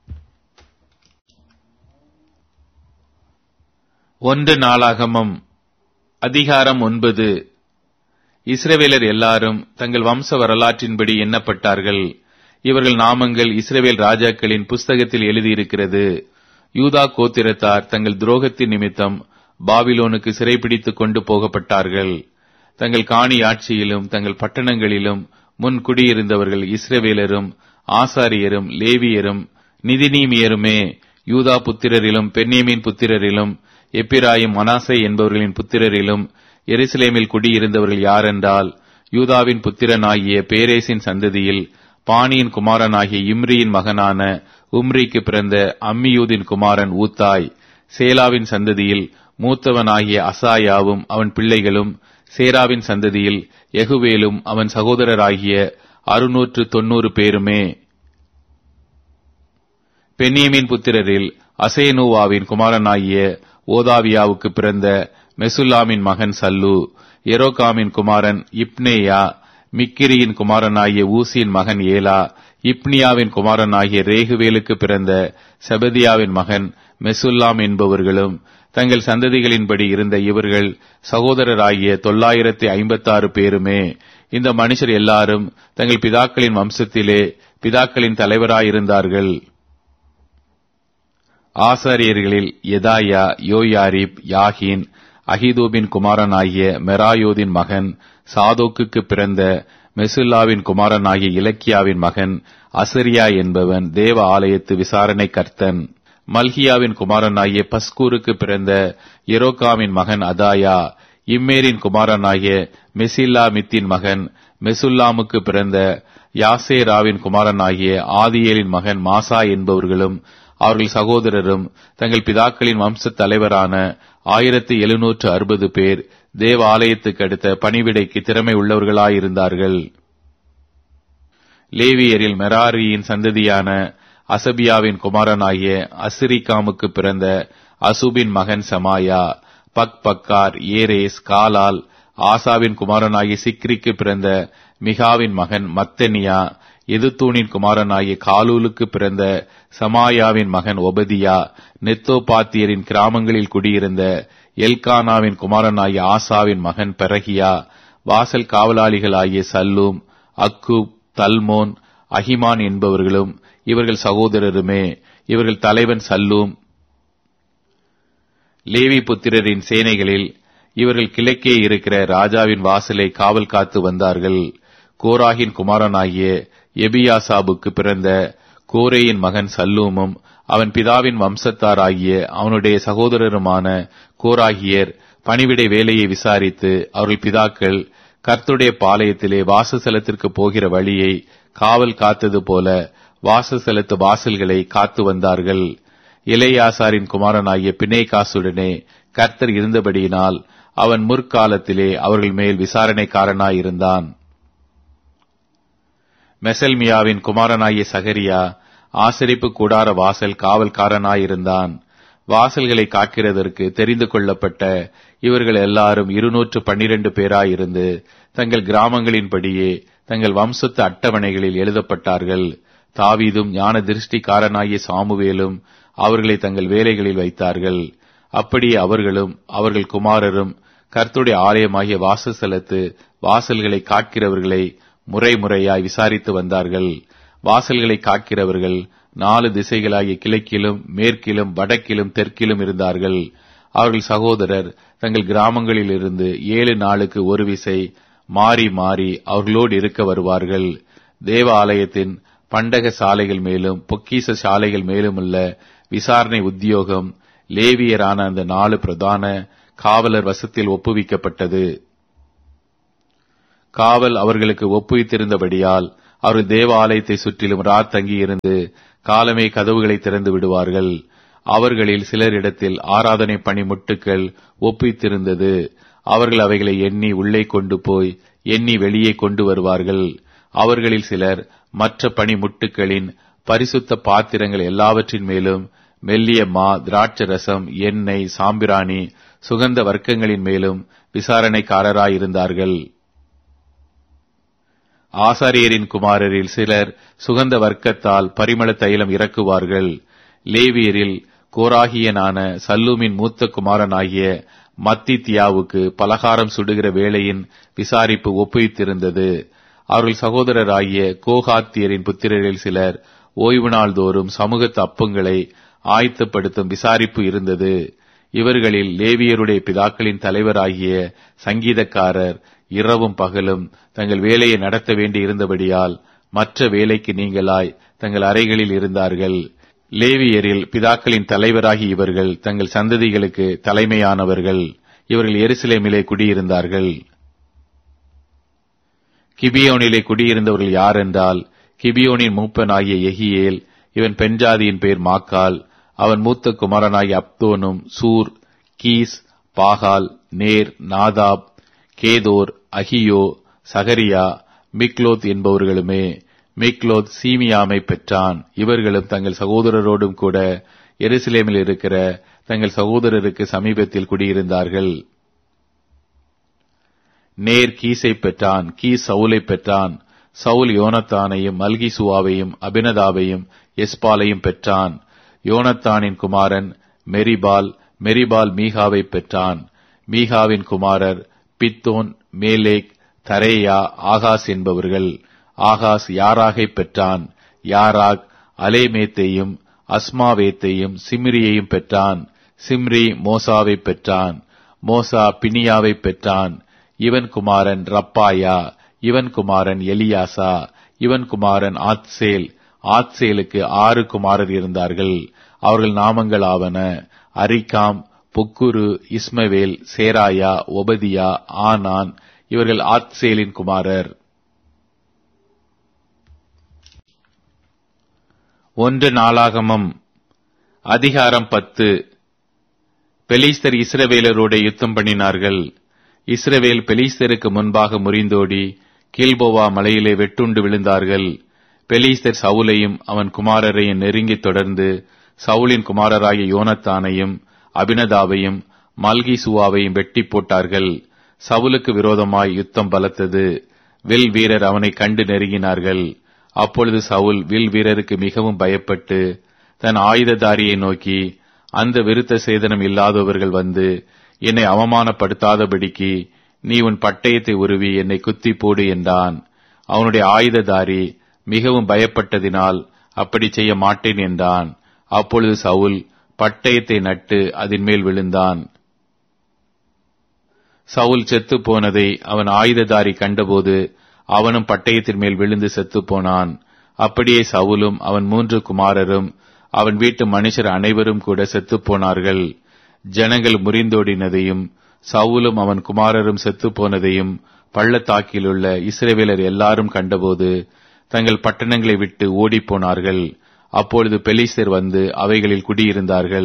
ஒன்று நாளாகமம் அதிகாரம் ஒன்பது இஸ்ரவேலர் எல்லாரும் தங்கள் வம்ச வரலாற்றின்படி எண்ணப்பட்டார்கள் இவர்கள் நாமங்கள் இஸ்ரவேல் ராஜாக்களின் புஸ்தகத்தில் எழுதியிருக்கிறது யூதா கோத்திரத்தார் தங்கள் துரோகத்தின் நிமித்தம் பாபிலோனுக்கு சிறைபிடித்துக் கொண்டு போகப்பட்டார்கள் தங்கள் காணி ஆட்சியிலும் தங்கள் பட்டணங்களிலும் முன் குடியிருந்தவர்கள் இஸ்ரவேலரும் ஆசாரியரும் லேவியரும் நிதிநீமியருமே யூதா புத்திரரிலும் பென்னேமின் புத்திரரிலும் எப்பிராயும் மனாசை என்பவர்களின் புத்திரரிலும் எருசலேமில் குடியிருந்தவர்கள் யாரென்றால் யூதாவின் புத்திரனாகிய பேரேசின் சந்ததியில் பாணியின் குமாரனாகிய இம்ரியின் மகனான உம்ரிக்கு பிறந்த அம்மியூதின் குமாரன் ஊத்தாய் சேலாவின் சந்ததியில் மூத்தவனாகிய அசாயாவும் அவன் பிள்ளைகளும் சேராவின் சந்ததியில் எகுவேலும் அவன் சகோதரராகிய அறுநூற்று தொன்னூறு பேருமே பென்னியமின் புத்திரரில் அசேனூவாவின் குமாரனாகிய ஓதாவியாவுக்கு பிறந்த மெசுல்லாமின் மகன் சல்லு எரோகாமின் குமாரன் இப்னேயா மிக்கிரியின் குமாரனாகிய ஊசியின் மகன் ஏலா இப்னியாவின் குமாரனாகிய ரேகுவேலுக்கு பிறந்த செபதியாவின் மகன் மெசுல்லாம் என்பவர்களும் தங்கள் சந்ததிகளின்படி இருந்த இவர்கள் சகோதரராகிய தொள்ளாயிரத்தி ஐம்பத்தாறு பேருமே இந்த மனுஷர் எல்லாரும் தங்கள் பிதாக்களின் வம்சத்திலே பிதாக்களின் தலைவராயிருந்தார்கள் ஆசாரியர்களில் எதாயா யோயாரிப் யாகின் அகிதூபின் குமாரனாகிய மெராயோதின் மகன் சாதோக்குக்கு பிறந்த மெசுல்லாவின் குமாரனாகிய இலக்கியாவின் மகன் அசரியா என்பவன் தேவ ஆலயத்து விசாரணை கர்த்தன் மல்கியாவின் குமாரனாகிய பஸ்கூருக்கு பிறந்த எரோகாமின் மகன் அதாயா இம்மேரின் குமாரனாகிய மெசில்லா மித்தின் மகன் மெசுல்லாமுக்கு பிறந்த யாசேராவின் குமாரனாகிய ஆதியேலின் மகன் மாசா என்பவர்களும் அவர்கள் சகோதரரும் தங்கள் பிதாக்களின் வம்ச தலைவரான ஆயிரத்தி எழுநூற்று அறுபது பேர் தேவ ஆலயத்துக்கு அடுத்த பணிவிடைக்கு திறமை உள்ளவர்களாயிருந்தார்கள் லேவியரில் மெராரியின் சந்ததியான அசபியாவின் குமாரனாகிய அசிரிகாமுக்கு பிறந்த அசுபின் மகன் சமாயா பக் பக்கார் ஏரேஸ் காலால் ஆசாவின் குமாரனாகிய சிக்ரிக்கு பிறந்த மிகாவின் மகன் மத்தனியா எதுத்தூனின் குமாரனாகிய காலூலுக்கு பிறந்த சமாயாவின் மகன் ஒபதியா நெத்தோபாத்தியரின் கிராமங்களில் குடியிருந்த எல்கானாவின் குமாரனாகிய ஆசாவின் மகன் பெரகியா வாசல் காவலாளிகளாகிய சல்லூம் அக்கூப் தல்மோன் அஹிமான் என்பவர்களும் இவர்கள் சகோதரருமே இவர்கள் தலைவன் சல்லூம் லேவி புத்திரரின் சேனைகளில் இவர்கள் கிழக்கே இருக்கிற ராஜாவின் வாசலை காவல் காத்து வந்தார்கள் கோராகின் குமாரனாகிய எபியாசாபுக்கு பிறந்த கோரேயின் மகன் சல்லூமும் அவன் பிதாவின் வம்சத்தாராகிய அவனுடைய சகோதரருமான கோராகியர் பணிவிடை வேலையை விசாரித்து அவர்கள் பிதாக்கள் கர்த்துடைய பாளையத்திலே வாசஸ்தலத்திற்கு போகிற வழியை காவல் காத்தது போல வாசஸ்தலத்து வாசல்களை காத்து வந்தார்கள் இளையாசாரின் குமாரனாகிய பிணைகாசுடனே கர்த்தர் இருந்தபடியினால் அவன் முற்காலத்திலே அவர்கள் மேல் விசாரணைக்காரனாயிருந்தான் மெசல்மியாவின் குமாரனாகிய சகரியா ஆசரிப்பு கூடார வாசல் காவல்காரனாயிருந்தான் வாசல்களை காக்கிறதற்கு தெரிந்து கொள்ளப்பட்ட இவர்கள் எல்லாரும் இருநூற்று பன்னிரண்டு பேராயிருந்து தங்கள் கிராமங்களின்படியே தங்கள் வம்சத்து அட்டவணைகளில் எழுதப்பட்டார்கள் தாவீதும் ஞான திருஷ்டிக்காரனாகிய சாமுவேலும் அவர்களை தங்கள் வேலைகளில் வைத்தார்கள் அப்படியே அவர்களும் அவர்கள் குமாரரும் கர்த்துடைய ஆலயமாகிய வாசஸ்தலத்து வாசல்களை காக்கிறவர்களை முறை முறையாய் விசாரித்து வந்தார்கள் வாசல்களை காக்கிறவர்கள் நாலு திசைகளாகிய கிழக்கிலும் மேற்கிலும் வடக்கிலும் தெற்கிலும் இருந்தார்கள் அவர்கள் சகோதரர் தங்கள் கிராமங்களில் இருந்து ஏழு நாளுக்கு ஒரு விசை மாறி மாறி அவர்களோடு இருக்க வருவார்கள் தேவ ஆலயத்தின் பண்டக சாலைகள் மேலும் பொக்கீச சாலைகள் மேலும் உள்ள விசாரணை உத்தியோகம் லேவியரான அந்த நாலு பிரதான காவலர் வசத்தில் ஒப்புவிக்கப்பட்டது காவல் அவர்களுக்கு ஒப்புவித்திருந்தபடியால் அவர்கள் தேவ ஆலயத்தை சுற்றிலும் ராத் தங்கியிருந்து காலமே கதவுகளை திறந்து விடுவார்கள் அவர்களில் சிலரிடத்தில் ஆராதனை பணிமுட்டுக்கள் ஒப்பித்திருந்தது அவர்கள் அவைகளை எண்ணி உள்ளே கொண்டு போய் எண்ணி வெளியே கொண்டு வருவார்கள் அவர்களில் சிலர் மற்ற பணிமுட்டுக்களின் பரிசுத்த பாத்திரங்கள் எல்லாவற்றின் மேலும் மெல்லிய மா திராட்சரசம் எண்ணெய் சாம்பிராணி சுகந்த வர்க்கங்களின் மேலும் விசாரணைக்காரராயிருந்தார்கள் ஆசாரியரின் குமாரரில் சிலர் சுகந்த வர்க்கத்தால் பரிமள தைலம் இறக்குவார்கள் லேவியரில் கோராகியனான சல்லூமின் மூத்த குமாரனாகிய மத்தித்தியாவுக்கு பலகாரம் சுடுகிற வேளையின் விசாரிப்பு ஒப்புவித்திருந்தது அவர்கள் சகோதரராகிய கோகாத்தியரின் புத்திரரில் சிலர் ஓய்வு நாள் தோறும் சமூகத்து அப்பங்களை ஆயத்தப்படுத்தும் விசாரிப்பு இருந்தது இவர்களில் லேவியருடைய பிதாக்களின் தலைவராகிய சங்கீதக்காரர் இரவும் பகலும் தங்கள் வேலையை நடத்த வேண்டி இருந்தபடியால் மற்ற வேலைக்கு நீங்களாய் தங்கள் அறைகளில் இருந்தார்கள் லேவியரில் பிதாக்களின் தலைவராகி இவர்கள் தங்கள் சந்ததிகளுக்கு தலைமையானவர்கள் இவர்கள் எருசலேமிலே குடியிருந்தார்கள் கிபியோனிலே குடியிருந்தவர்கள் யார் என்றால் கிபியோனின் மூப்பனாகிய எகியேல் இவன் பெண்ஜாதியின் பேர் மாக்கால் அவன் மூத்த குமாரனாகிய அப்தோனும் சூர் Kish Baal Ner Nadab Gedor Ahio Zechariah Mikloth என்பவர்களுமே மிக்லோத் சீமியாமை பெற்றான் இவர்களும் தங்கள் சகோதரரோடும் கூட எருசலேமில் இருக்கிற தங்கள் சகோதரருக்கு சமீபத்தில் குடியிருந்தார்கள் நேர் கீசை பெற்றான் கீஸ் சவுலை பெற்றான் சவுல் யோனத்தானையும் மல்கிசுவாவையும் அபினதாவையும் எஸ்பாலையும் பெற்றான் யோனத்தானின் குமாரன் மெரிபால் மெரிபால் மீகாவை பெற்றான் மீகாவின் குமாரர் பித்தோன் மேலேக் தரேயா ஆகாஸ் என்பவர்கள் ஆகாஸ் யாராகை பெற்றான் யாராக் அலேமேத்தையும் அஸ்மாவேத்தையும் சிம்ரியையும் பெற்றான் சிம்ரி மோசாவை பெற்றான் மோசா பினியாவை பெற்றான் இவன் குமாரன் ரப்பாயா இவன் குமாரன் எலியாசா இவன் குமாரன் ஆத்சேல் ஆத்சேலுக்கு ஆறு குமாரர் இருந்தார்கள் அவர்கள் நாமங்கள் ஆவன அரிகாம் புக்குரு இஸ்மவேல் சேராயா ஒபதியா ஆனான் இவர்கள் ஆத்சேலின் குமாரர் ஒன்று நாளாகமம் அதிகாரம் பத்து பெலிஸ்தர் இஸ்ரவேலரோட யுத்தம் பண்ணினார்கள் இஸ்ரவேல் பெலிஸ்தருக்கு முன்பாக முறிந்தோடி கீல்போவா மலையிலே வெட்டுண்டு விழுந்தார்கள் பெலிஸ்தர் சவுலையும் அவன் குமாரரையும் நெருங்கி தொடர்ந்து சவுலின் குமாரராகிய யோனத்தானையும் அபினதாவையும் மல்கிசுவாவையும் வெட்டி போட்டார்கள் சவுலுக்கு விரோதமாய் யுத்தம் பலத்தது வில் வீரர் அவனை கண்டு நெருங்கினார்கள் அப்பொழுது சவுல் வில் வீரருக்கு மிகவும் பயப்பட்டு தன் ஆயுததாரியை நோக்கி அந்த விருத்த சேதனம் இல்லாதவர்கள் வந்து என்னை அவமானப்படுத்தாதபடிக்கு நீ உன் பட்டயத்தை உருவி என்னை குத்தி போடு என்றான் அவனுடைய ஆயுததாரி மிகவும் பயப்பட்டதினால் அப்படி செய்ய மாட்டேன் என்றான் அப்பொழுது சவுல் பட்டயத்தை நட்டு அதன் மேல் விழுந்தான் சவுல் செத்து போனதை அவன் ஆயுததாரி கண்டபோது அவனும் பட்டயத்தின் மேல் விழுந்து செத்து போனான் அப்படியே சவுலும் அவன் மூன்று குமாரரும் அவன் வீட்டு மனுஷர் அனைவரும் கூட செத்து போனார்கள் ஜனங்கள் முறிந்தோடினதையும் சவுலும் அவன் குமாரரும் செத்து போனதையும் பள்ளத்தாக்கிலுள்ள இஸ்ரேவேலர் எல்லாரும் கண்டபோது தங்கள் பட்டணங்களை விட்டு ஓடிப்போனார்கள் அப்பொழுது பெலிஸ்தர் வந்து அவைகளில் குடியிருந்தார்கள்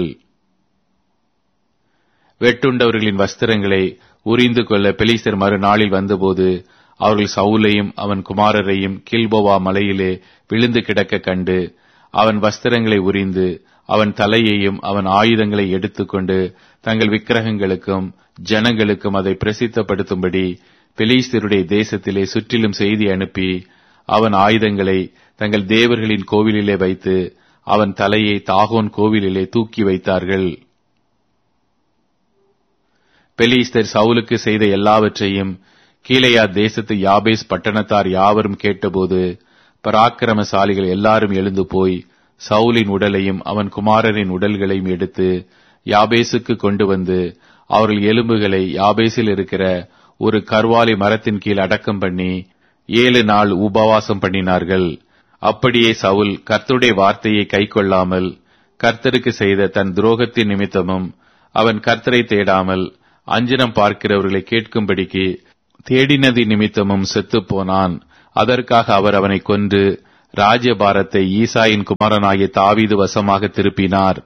வெட்டுண்டவர்களின் வஸ்திரங்களை உரிந்து கொள்ள பெலிஸ்தர் மறுநாளில் வந்தபோது அவர்கள் சவுலையும் அவன் குமாரரையும் கில்போவா மலையிலே விழுந்து கிடக்க கண்டு அவன் வஸ்திரங்களை உரிந்து அவன் தலையையும் அவன் ஆயுதங்களை எடுத்துக்கொண்டு தங்கள் விக்கிரகங்களுக்கும் ஜனங்களுக்கும் அதை பிரசித்தப்படுத்தும்படி பெலிஸ்தருடைய தேசத்திலே சுற்றிலும் செய்தி அனுப்பி அவன் ஆயுதங்களை தங்கள் தேவர்களின் கோவிலிலே வைத்து அவன் தலையை தாகோன் கோவிலிலே தூக்கி வைத்தார்கள் பெலிஸ்தர் சவுலுக்கு செய்த எல்லாவற்றையும் கீழையா தேசத்து யாபேஸ் பட்டணத்தார் யாவரும் கேட்டபோது பராக்கிரமசாலிகள் எல்லாரும் எழுந்து போய் சவுலின் உடலையும் அவன் குமாரரின் உடல்களையும் எடுத்து யாபேசுக்கு கொண்டு வந்து அவர்கள் எலும்புகளை யாபேசில் இருக்கிற ஒரு கர்வாலி மரத்தின் கீழ் அடக்கம் பண்ணி ஏழு நாள் உபவாசம் பண்ணினார்கள் அப்படியே சவுல் கர்த்துடைய வார்த்தையை கைக்கொள்ளாமல் கர்த்தருக்கு செய்த தன் துரோகத்தின் நிமித்தமும் அவன் கர்த்தரை தேடாமல் அஞ்சனம் பார்க்கிறவர்களை கேட்கும்படிக்கு தேடினதி நிமித்தமும் செத்துப் போனான் அதற்காக அவர் அவனை கொன்று ராஜ்யபாரத்தை ஈசாயின் குமாரனாகிய தாவீது வசமாக திருப்பினார்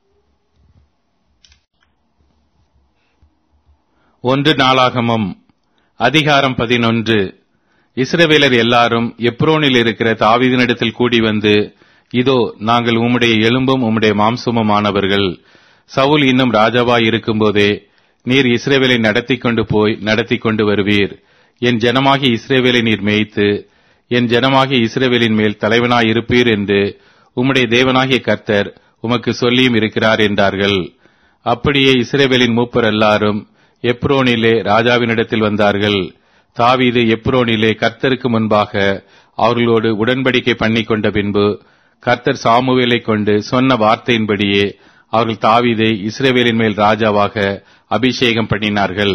ஒன்று நாளாகமும் அதிகாரம் பதினொன்று இஸ்ரவேலர் எல்லாரும் எப்ரோனில் இருக்கிற தாவீதினிடத்தில் கூடி வந்து இதோ நாங்கள் உம்முடைய எலும்பும் உம்முடைய மாம்சமுமானவர்கள் சவுல் இன்னும் ராஜாவாய் இருக்கும்போதே நீர் இஸ்ரேவேலை நடத்தி கொண்டு போய் நடத்தி கொண்டு வருவீர் என் ஜனமாகிய இஸ்ரேவேலை நீர் மேய்த்து என் ஜனமாகிய இஸ்ரேவேலின் மேல் தலைவனாய் இருப்பீர் என்று உம்முடைய தேவனாகிய கர்த்தர் உமக்கு சொல்லியும் இருக்கிறார் என்றார்கள் அப்படியே இஸ்ரேவேலின் மூப்பர் எல்லாரும் எப்ரோனிலே ராஜாவினிடத்தில் வந்தார்கள் தாவீது எப்ரோனிலே கர்த்தருக்கு முன்பாக அவர்களோடு உடன்படிக்கை பண்ணி கொண்ட பின்பு கர்த்தர் சாமுவேலை கொண்டு சொன்ன வார்த்தையின்படியே அவர்கள் தாவீதை இஸ்ரேவேலின் மேல் ராஜாவாக அபிஷேகம் பண்ணினார்கள்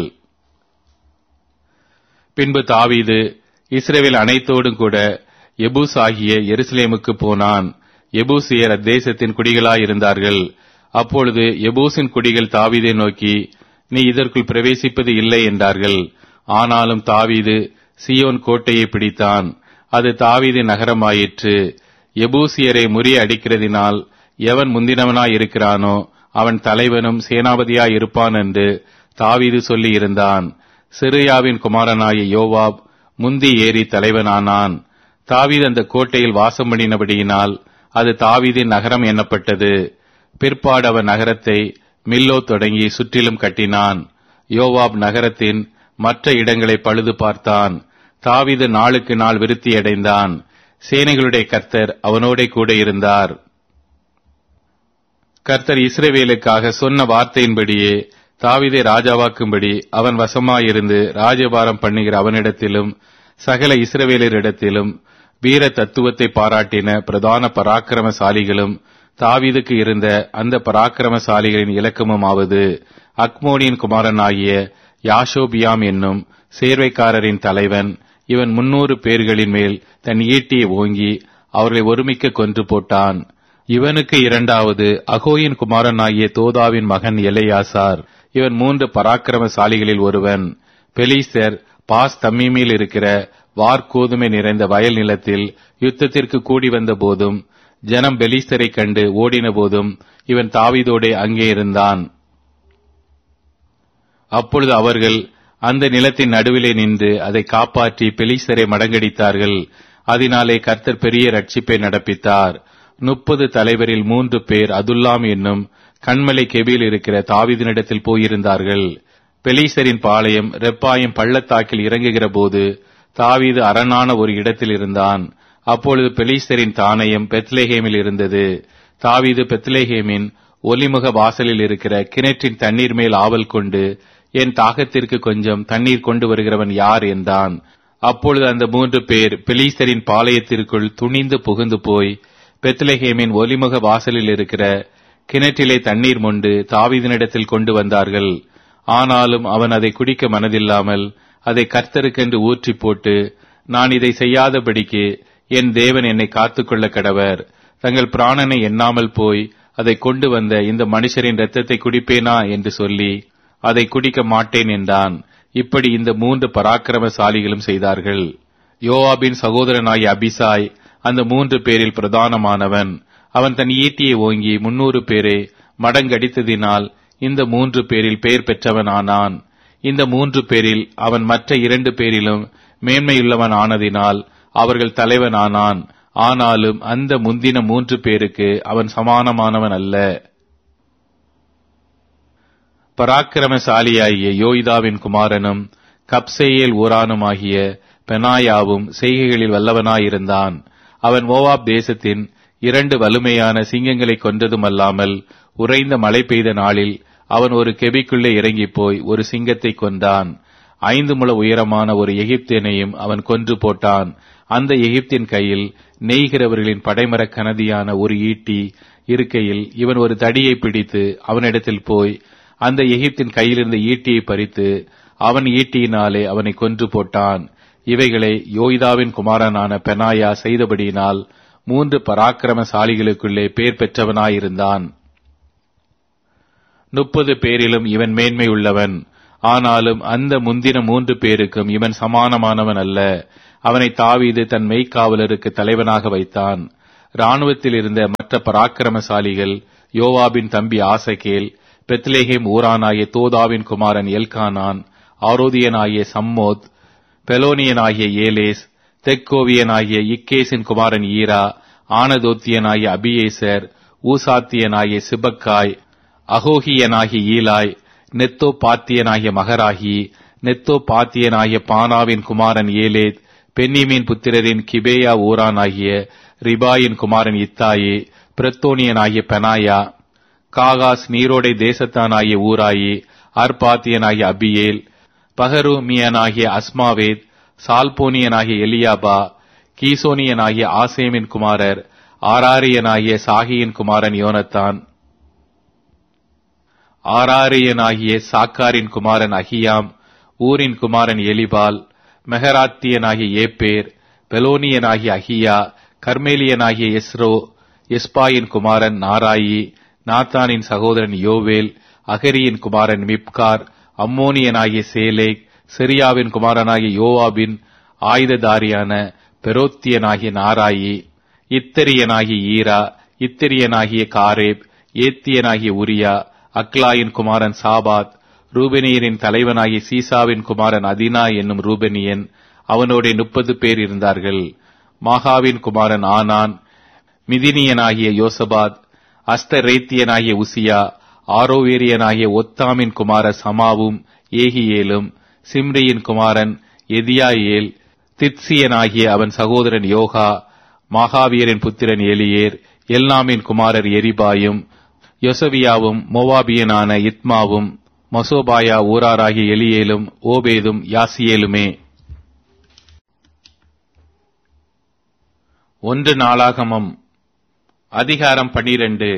பின்பு தாவீது இஸ்ரேவேல் அனைத்தோடும் கூட எபூஸ் ஆகிய எருசலேமுக்கு போனான் எபூசியர் அத்தேசத்தின் குடிகளாயிருந்தார்கள் அப்பொழுது எபூசின் குடிகள் தாவீதை நோக்கி நீ இதற்குள் பிரவேசிப்பது இல்லை என்றார்கள் ஆனாலும் தாவீது சியோன் கோட்டையை பிடித்தான் அது தாவீது நகரமாயிற்று எபூசியரை முறிய அடிக்கிறதினால் எவன் முந்தினவனாய் இருக்கிறானோ அவன் தலைவனும் சேனாபதியாய் இருப்பான் என்று தாவீது சொல்லி இருந்தான் சிறியாவின் குமாரனாய யோவாப் முந்தி ஏறி தலைவனானான் தாவீது அந்த கோட்டையில் வாசம் பண்ணினபடியினால் அது தாவீதின் நகரம் எண்ணப்பட்டது பிற்பாடு அவன் நகரத்தை மில்லோ தொடங்கி சுற்றிலும் கட்டினான் யோவாப் நகரத்தின் மற்ற இடங்களை பழுது பார்த்தான் தாவீது நாளுக்கு நாள் விருத்தியடைந்தான் சேனைகளுடைய கர்த்தர் அவனோட கூட இருந்தார் கர்த்தர் இஸ்ரவேலுக்காக சொன்ன வார்த்தையின்படியே தாவீதை ராஜாவாக்கும்படி அவன் வசமாயிருந்து ராஜபாரம் பண்ணுகிற அவனிடத்திலும் சகல இஸ்ரவேலரிடத்திலும் வீர தத்துவத்தை பாராட்டின பிரதான பராக்கிரமசாலிகளும் தாவீதுக்கு இருந்த அந்த பராக்கிரமசாலிகளின் இலக்கமுமாவது அக்மோனியின் குமாரனாகிய யாஷோபியாம் என்னும் சேர்வைக்காரரின் தலைவன் இவன் முன்னூறு பேர்களின் மேல் தன் ஈட்டியை ஓங்கி அவர்களை ஒருமிக்க கொன்று போட்டான் இவனுக்கு இரண்டாவது அகோயின் குமாரனாகிய தோதாவின் மகன் எலையாசார் இவன் மூன்று பராக்கிரமசாலிகளில் ஒருவன் பெலிஸ்தர் பாஸ் தம்மீமில் இருக்கிற வார்கோதுமை நிறைந்த வயல் நிலத்தில் யுத்தத்திற்கு கூடி வந்த போதும் ஜனம் பெலிஸ்தரை கண்டு ஓடின போதும் இவன் தாவிதோடே அங்கே இருந்தான் அப்பொழுது அவர்கள் அந்த நிலத்தின் நடுவிலே நின்று அதை காப்பாற்றி பெலிஸ்தரை மடங்கடித்தார்கள் அதனாலே கர்த்தர் பெரிய ரட்சிப்பை நடப்பித்தார் முப்பது தலைவரில் மூன்று பேர் அதுல்லாம் என்னும் கண்மலை கெபியில் இருக்கிற தாவிதனிடத்தில் போயிருந்தார்கள் பெலீசரின் பாளையம் ரெப்பாயம் பள்ளத்தாக்கில் இறங்குகிற போது தாவீது அரணான ஒரு இடத்தில் இருந்தான் அப்பொழுது பெலீஸ்தரின் தானயம் பெத்லேஹேமில் இருந்தது தாவீது பெத்லேஹேமின் ஒலிமுக வாசலில் இருக்கிற கிணற்றின் தண்ணீர் மேல் ஆவல் கொண்டு என் தாகத்திற்கு கொஞ்சம் தண்ணீர் கொண்டு வருகிறவன் யார் என்றான் அப்பொழுது அந்த மூன்று பேர் பெலீஸ்தரின் பாளையத்திற்குள் துணிந்து புகுந்து போய் பெத்லஹேமின் ஒலிமுக வாசலில் இருக்கிற கிணற்றிலே தண்ணீர் மொண்டு தாவீதினிடத்தில் கொண்டு வந்தார்கள் ஆனாலும் அவன் அதை குடிக்க மனதில்லாமல் அதை கர்த்தருக்கென்று ஊற்றி போட்டு நான் இதை செய்யாதபடிக்கு என் தேவன் என்னை காத்துக்கொள்ள கடவர் தங்கள் பிராணனை எண்ணாமல் போய் அதை கொண்டு வந்த இந்த மனுஷரின் இரத்தத்தை குடிப்பேனா என்று சொல்லி அதை குடிக்க மாட்டேன் என்றான் இப்படி இந்த மூன்று பராக்கிரமசாலிகளும் செய்தார்கள் யோவாபின் சகோதரனாகிய அபிசாய் அந்த மூன்று பேரில் பிரதானமானவன் அவன் தன் ஈட்டியை ஓங்கி முன்னூறு பேரை மடங்கடித்ததினால் இந்த மூன்று பேரில் பெயர் பெற்றவன் ஆனான் இந்த மூன்று பேரில் அவன் மற்ற இரண்டு பேரிலும் மேன்மையுள்ளவன் ஆனதினால் அவர்கள் தலைவன் ஆனான் ஆனாலும் அந்த முந்தின மூன்று பேருக்கு அவன் சமானமானவன் அல்ல பராக்கிரமசாலியாகிய யோய்தாவின் குமாரனும் கப்சேயேல் ஊரானுமாகிய பெனாயாவும் செய்கைகளில் வல்லவனாயிருந்தான் அவன் மோவாப் தேசத்தின் இரண்டு வலுமையான சிங்கங்களை கொன்றதுமல்லாமல் உறைந்த மழை பெய்த நாளில் அவன் ஒரு கெபிக்குள்ளே இறங்கிப் போய் ஒரு சிங்கத்தை கொன்றான் ஐந்து முழ உயரமான ஒரு எகிப்தியனையும் அவன் கொன்று போட்டான் அந்த எகிப்தின் கையில் நெய்கிறவர்களின் படைமரக் கனதியான ஒரு ஈட்டி இருக்கையில் இவன் ஒரு தடியை பிடித்து அவனிடத்தில் போய் அந்த எகிப்தின் கையிலிருந்த ஈட்டியை பறித்து அவன் ஈட்டியினாலே அவனை கொன்று போட்டான் இவைகளை யோய்தாவின் குமாரனான பெனாயா செய்தபடியினால் மூன்று பராக்கிரமசாலிகளுக்குள்ளே பேர் பெற்றவனாயிருந்தான் முப்பது பேரிலும் இவன் மேன்மை உள்ளவன் ஆனாலும் அந்த முந்தின மூன்று பேருக்கும் இவன் சமானமானவன் அல்ல அவனை தாவீது தன் மெய்க்காவலருக்கு தலைவனாக வைத்தான் இராணுவத்தில் இருந்த மற்ற பராக்கிரமசாலிகள் யோவாபின் தம்பி ஆசகேல் பெத்லேஹேம் ஊரானாகிய தோதாவின் குமாரன் எல்கானான் ஆரோதியனாகிய சம்மோத் பெலோனியனாகிய ஏலேஸ் தெக்கோவியனாகிய இக்கேசின் குமாரன் ஈரா ஆனதோத்தியனாகிய அபியேசர் ஊசாத்தியனாகிய சிபக்காய் அகோகியனாகிய ஈலாய் நெத்தோ பாத்தியனாகிய மகராகி நெத்தோ பாத்தியனாகிய பானாவின் குமாரன் ஏலேத் பென்னிமீன் புத்திரரின் கிபேயா ஊரானாகிய ரிபாயின் குமாரன் இத்தாயி பிரத்தோனியனாகிய பெனாயா காகாஸ் நீரோடை தேசத்தானாகிய ஊராயி அர்பாத்தியனாகிய அபியேல் பகருமியனாகிய அஸ்மாவேத் சால்போனியனாகிய எலியாபா கீசோனியனாகிய ஆசேமின் குமாரர் ஆராரியனாகிய சாகியின் குமாரன் யோனத்தான் ஆராரியனாகிய சாக்காரின் குமாரன் அகியாம் ஊரின் குமாரன் எலிபால் மெகராத்தியனாகிய ஏப்பேர் பெலோனியனாகிய அகியா கர்மேலியனாகிய எஸ்ரோ எஸ்பாயின் குமாரன் நாராயி நாத்தானின் சகோதரன் யோவேல் அகரியின் குமாரன் மிப்கார் அம்மோனியனாகிய சேலேக் சிரியாவின் குமாரனாகிய யோவாபின் ஆயுததாரியான பெரோத்தியனாகிய நாராயி இத்தரியனாகிய ஈரா இத்திரியனாகிய காரேப் ஏத்தியனாகிய உரியா அக்லாயின் குமாரன் சாபாத் ரூபெனியரின் தலைவனாகிய சீசாவின் குமாரன் அதினா என்னும் ரூபெனியன் அவனோட முப்பது பேர் இருந்தார்கள் மாகாவின் குமாரன் ஆனான் மிதினியனாகிய யோசபாத் அஸ்தரேத்தியனாகிய உசியா ஆரோவேரியனாகிய ஒத்தாமின் குமார சமாவும் ஏகியேலும் சிம்ரியின் குமாரன் எதியாயேல் தித்சியனாகிய அவன் சகோதரன் யோகா மாகாவியரின் புத்திரன் எலியேர் எல்லாமின் குமாரர் எரிபாயும் யொசவியாவும் மோவாபியனான இத்மாவும் மசோபாயா ஊராராகிய எலியேலும் ஓபேதும் யாசியேலுமே ஒன்று நாளாகமம் அதிகாரம் பனிரெண்டு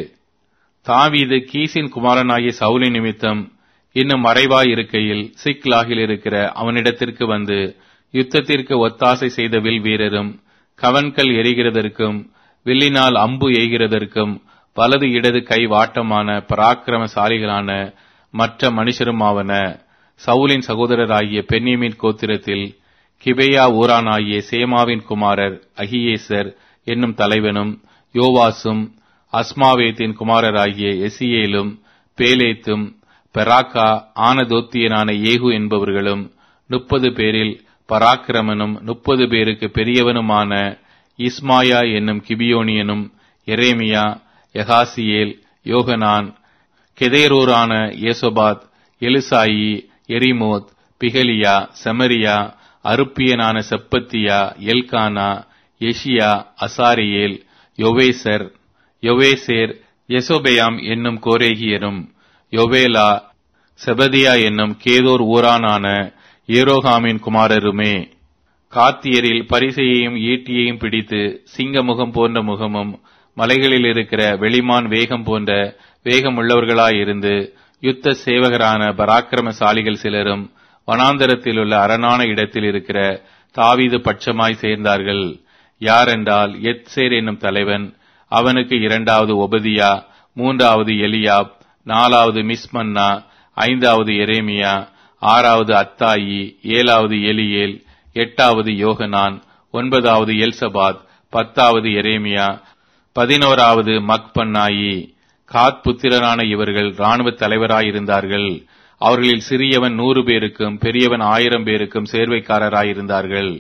தாவீது கீசின் குமாரனாகிய சவுலி நிமித்தம் இன்னும் மறைவாய் இருக்கையில் சிக்லாகில் இருக்கிற அவனிடத்திற்கு வந்து யுத்தத்திற்கு ஒத்தாசை செய்த வில் வீரரும் கவன்கள் எரிகிறதற்கும் வில்லினால் அம்பு எய்கிறதற்கும் வலது இடது கை வாட்டமான பராக்கிரமசாலிகளான மற்ற மனுஷருமாவன சவுலின் சகோதரராகிய பென்னியமின் கோத்திரத்தில் கிபேயா ஊரானாகிய சேமாவின் குமாரர் அகியேசர் என்னும் தலைவனும் யோவாசும் அஸ்மாவேத்தின் குமாரராகிய எசியேலும் பேலேத்தும் பெராக்கா ஆனதோத்தியனான ஏகு என்பவர்களும் முப்பது பேரில் பராக்கிரமனும் முப்பது பேருக்கு பெரியவனுமான இஸ்மாயா என்னும் கிபியோனியனும் எரேமியா யகாசியேல் யோகனான் கெதேரூரான ஏசோபாத் எலிசாயி எரிமோத் பிகலியா செமரியா அருப்பியனான செப்பத்தியா எல்கானா எஷியா அசாரியேல் யொவேசர் யொவேசேர் எசோபெயாம் என்னும் கோரேகியரும் யொவேலா செபதியா என்னும் கேதோர் ஊரானான ஏரோகாமின் குமாரருமே காத்தியரில் பரிசையையும் ஈட்டியையும் பிடித்து சிங்க முகம் போன்ற முகமும் மலைகளில் இருக்கிற வெளிமான் வேகம் போன்ற வேகமுள்ளவர்களாயிருந்து யுத்த சேவகரான பராக்கிரமசாலிகள் சிலரும் வனாந்தரத்தில் உள்ள அரணான இடத்தில் இருக்கிற தாவீது பட்சமாய் சேர்ந்தார்கள் யாரென்றால் எத்சேர் என்னும் தலைவன் அவனுக்கு இரண்டாவது ஒபதியா மூன்றாவது எலியாப் நாலாவது மிஸ்மன்னா ஐந்தாவது எரேமியா ஆறாவது அத்தாயி ஏழாவது எலியேல் எட்டாவது யோகனான் ஒன்பதாவது எல்சபாத் பத்தாவது எரேமியா பதினோராவது மக்பன்னாயி காத் புத்திரரான இவர்கள் இராணுவ தலைவராயிருந்தார்கள் அவர்களில் சிறியவன் நூறு பேருக்கும் பெரியவன் ஆயிரம் பேருக்கும் சேர்வைக்காரராயிருந்தார்கள்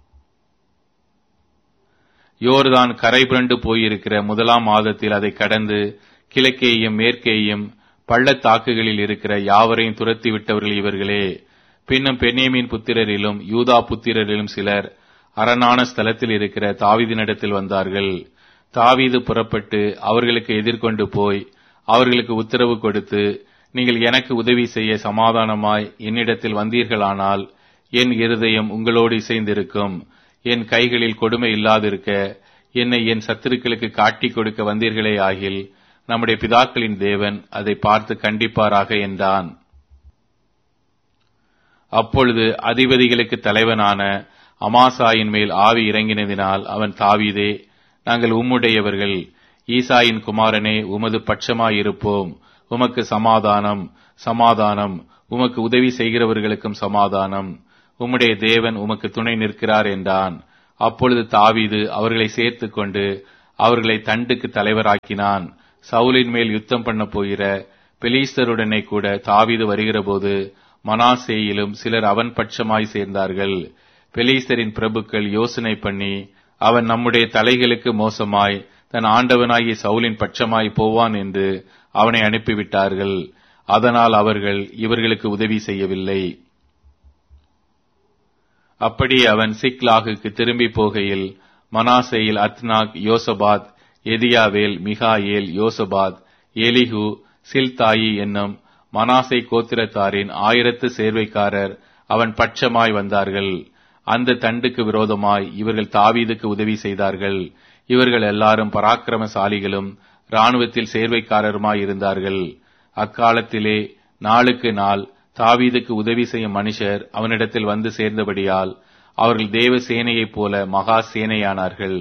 யோர்தான் கரை புரண்டு போயிருக்கிற முதலாம் மாதத்தில் அதை கடந்து கிழக்கேயும் மேற்கேயும் பள்ளத்தாக்குகளில் இருக்கிற யாவரையும் துரத்தி விட்டவர்கள் இவர்களே பின்னும் பென்னேமின் புத்திரரிலும் யூதா புத்திரரிலும் சிலர் அரணான ஸ்தலத்தில் இருக்கிற தாவீதினிடத்தில் வந்தார்கள் தாவீது புறப்பட்டு அவர்களுக்கு எதிர்கொண்டு போய் அவர்களுக்கு உத்தரவு கொடுத்து நீங்கள் எனக்கு உதவி செய்ய சமாதானமாய் என்னிடத்தில் வந்தீர்களானால் என் இருதயம் உங்களோடு இசைந்திருக்கும் என் கைகளில் கொடுமை இல்லாதிருக்க என்னை என் சத்துருக்களுக்கு காட்டிக் கொடுக்க வந்தீர்களே ஆகில் நம்முடைய பிதாக்களின் தேவன் அதை பார்த்து கண்டிப்பாராக என்றான் அப்பொழுது அதிபதிகளுக்கு தலைவனான அமாசாயின் மேல் ஆவி இறங்கினதினால் அவன் தாவீதே நாங்கள் உம்முடையவர்கள் ஈசாயின் குமாரனே உமது பட்சமாயிருப்போம் உமக்கு சமாதானம் சமாதானம் உமக்கு உதவி செய்கிறவர்களுக்கும் சமாதானம் உம்முடைய தேவன் உமக்கு துணை நிற்கிறார் என்றான் அப்பொழுது தாவீது அவர்களை சேர்த்துக் கொண்டு அவர்களை தண்டுக்கு தலைவராக்கினான் சவுலின் மேல் யுத்தம் பண்ண போகிற பெலீஸ்தருடனே கூட தாவீது வருகிறபோது மனாசேயிலும் சிலர் அவன் பட்சமாய் சேர்ந்தார்கள் பெலீஸ்தரின் பிரபுக்கள் யோசனை பண்ணி அவன் நம்முடைய தலைகளுக்கு மோசமாய் தன் ஆண்டவனாகிய சவுலின் பட்சமாய் போவான் என்று அவனை அனுப்பிவிட்டார்கள் அதனால் அவர்கள் இவர்களுக்கு உதவி செய்யவில்லை அப்படி அவன் சிக்லாகுக்கு திரும்பி போகையில் மனாசேயில் அத்னாக் யோசபாத் எதியாவேல் மிகாயேல் யோசபாத் எலிஹு சில்தாயி என்னும் மனாசை கோத்திரத்தாரின் ஆயிரத்து சேர்வைக்காரர் அவன் பட்சமாய் வந்தார்கள் அந்த தண்டுக்கு விரோதமாய் இவர்கள் தாவீதுக்கு உதவி செய்தார்கள் இவர்கள் எல்லாரும் பராக்கிரமசாலிகளும் இராணுவத்தில் சேர்வைக்காரருமாய் இருந்தார்கள் அக்காலத்திலே நாளுக்கு நாள் தாவீதுக்கு உதவி செய்யும் மனுஷர் அவனிடத்தில் வந்து சேர்ந்தபடியால் அவர்கள் தேவ சேனையைப் போல மகா சேனையானார்கள்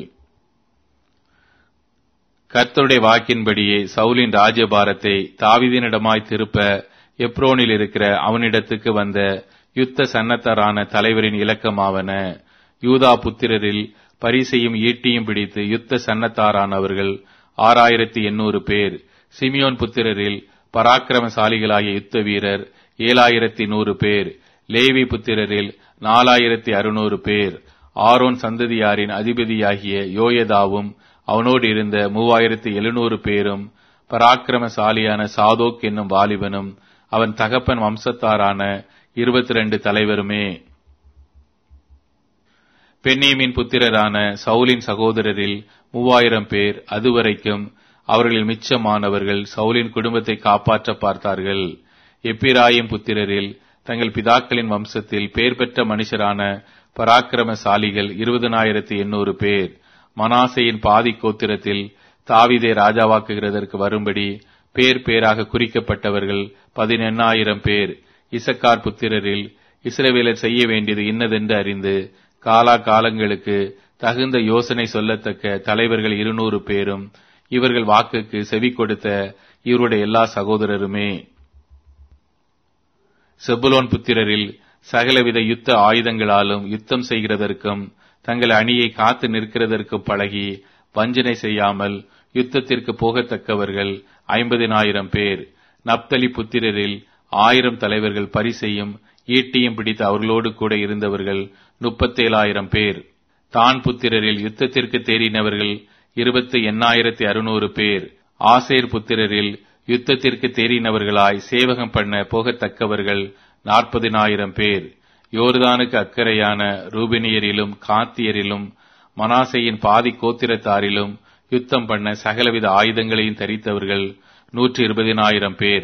கர்த்தருடைய வாக்கின்படியே சவுலின் ராஜ்யபாரத்தை தாவிதினிடமாய் திருப்ப எப்ரோனில் இருக்கிற அவனிடத்துக்கு வந்த யுத்த சன்னத்தரான தலைவரின் இலக்கமாவன யூதா புத்திரரில் பரிசையும் ஈட்டியும் பிடித்து யுத்த சன்னத்தாரானவர்கள் ஆறாயிரத்தி எண்ணூறு பேர் சிமியோன் புத்திரரில் பராக்கிரமசாலிகளாகிய யுத்த வீரர் ஏழாயிரத்தி நூறு பேர் லேவி புத்திரரில் நாலாயிரத்தி அறுநூறு பேர் ஆரோன் சந்ததியாரின் அதிபதியாகிய யோயதாவும் அவனோடு இருந்த மூவாயிரத்தி எழுநூறு பேரும் பராக்கிரமசாலியான சாதோக் என்னும் வாலிபனும் அவன் தகப்பன் வம்சத்தாரான இருபத்தி ரெண்டு தலைவருமே பென்னேமின் புத்திரரான சவுலின் சகோதரரில் மூவாயிரம் பேர் அதுவரைக்கும் அவர்களில் மிச்சமானவர்கள் சவுலின் குடும்பத்தை காப்பாற்ற பார்த்தார்கள் எப்பிராயிம் புத்திரரில் தங்கள் பிதாக்களின் வம்சத்தில் பேர் பெற்ற மனுஷரான பராக்கிரமசாலிகள் இருபதனாயிரத்தி எண்ணூறு பேர் மனாசையின் பாதி கோத்திரத்தில் தாவிதை ராஜாவாக்குகிறதற்கு வரும்படி பேர் பேராக குறிக்கப்பட்டவர்கள் பதினெண்ணாயிரம் பேர் இசக்கார் புத்திரரில் இஸ்ரவேலர் செய்ய வேண்டியது இன்னதென்று அறிந்து காலா காலங்களுக்கு தகுந்த யோசனை சொல்லத்தக்க தலைவர்கள் இருநூறு பேரும் இவர்கள் வாக்குக்கு செவி கொடுத்த இவருடைய எல்லா சகோதரருமே செபுலோன் புத்திரரில் சகலவித யுத்த ஆயுதங்களாலும் யுத்தம் செய்கிறதற்கும் தங்கள் அணியை காத்து நிற்கிறதற்கும் பழகி வஞ்சனை செய்யாமல் யுத்தத்திற்கு போகத்தக்கவர்கள் ஐம்பதினாயிரம் பேர் நப்தலி புத்திரரில் ஆயிரம் தலைவர்கள் பரிசையும் ஈட்டியும் பிடித்து அவர்களோடு கூட இருந்தவர்கள் முப்பத்தேழாயிரம் பேர் தான் புத்திரரில் யுத்தத்திற்கு தேறினவர்கள் இருபத்தி எண்ணாயிரத்தி அறுநூறு பேர் ஆசேர் புத்திரரில் யுத்தத்திற்கு தேறினவர்களாய் சேவகம் பண்ண போகத்தக்கவர்கள் நாற்பதினாயிரம் பேர் யோர்தானுக்கு அக்கறையான ரூபினியரிலும் காத்தியரிலும் மனாசையின் பாதி கோத்திரத்தாரிலும் யுத்தம் பண்ண சகலவித ஆயுதங்களையும் தரித்தவர்கள் நூற்றி இருபதினாயிரம் பேர்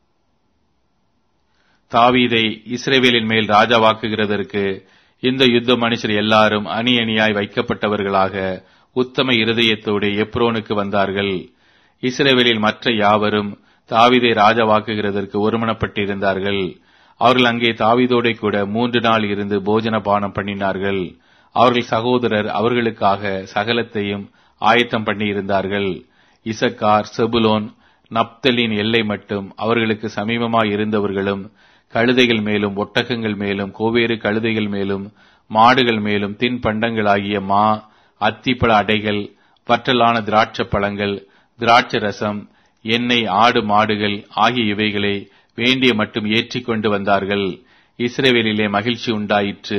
தாவீதை இஸ்ரேவேலின் மேல் ராஜாவாக்குகிறதற்கு இந்த யுத்த மனுஷர் எல்லாரும் அணி அணியாய் வைக்கப்பட்டவர்களாக உத்தம இருதயத்தோடு எப்ரோனுக்கு வந்தார்கள் இஸ்ரேவேலில் மற்ற யாவரும் தாவிதை ராஜாவாக்குகிறதற்கு ஒருமனப்பட்டிருந்தார்கள் அவர்கள் அங்கே தாவிதோட கூட மூன்று நாள் இருந்து போஜன பானம் பண்ணினார்கள் அவர்கள் சகோதரர் அவர்களுக்காக சகலத்தையும் ஆயத்தம் பண்ணி இருந்தார்கள் இசக்கார் செபுலோன் நப்தலின் எல்லை மட்டும் அவர்களுக்கு சமீபமாய் இருந்தவர்களும் கழுதைகள் மேலும் ஒட்டகங்கள் மேலும் கோவேறு கழுதைகள் மேலும் மாடுகள் மேலும் தின்பண்டங்களாகிய மா அத்திப்பழ அடைகள் வற்றலான திராட்சை பழங்கள் திராட்சை ரசம் எண்ணெய் ஆடு மாடுகள் ஆகிய இவைகளை வேண்டிய மட்டும் ஏற்றிக் கொண்டு வந்தார்கள் இஸ்ரேவேலிலே மகிழ்ச்சி உண்டாயிற்று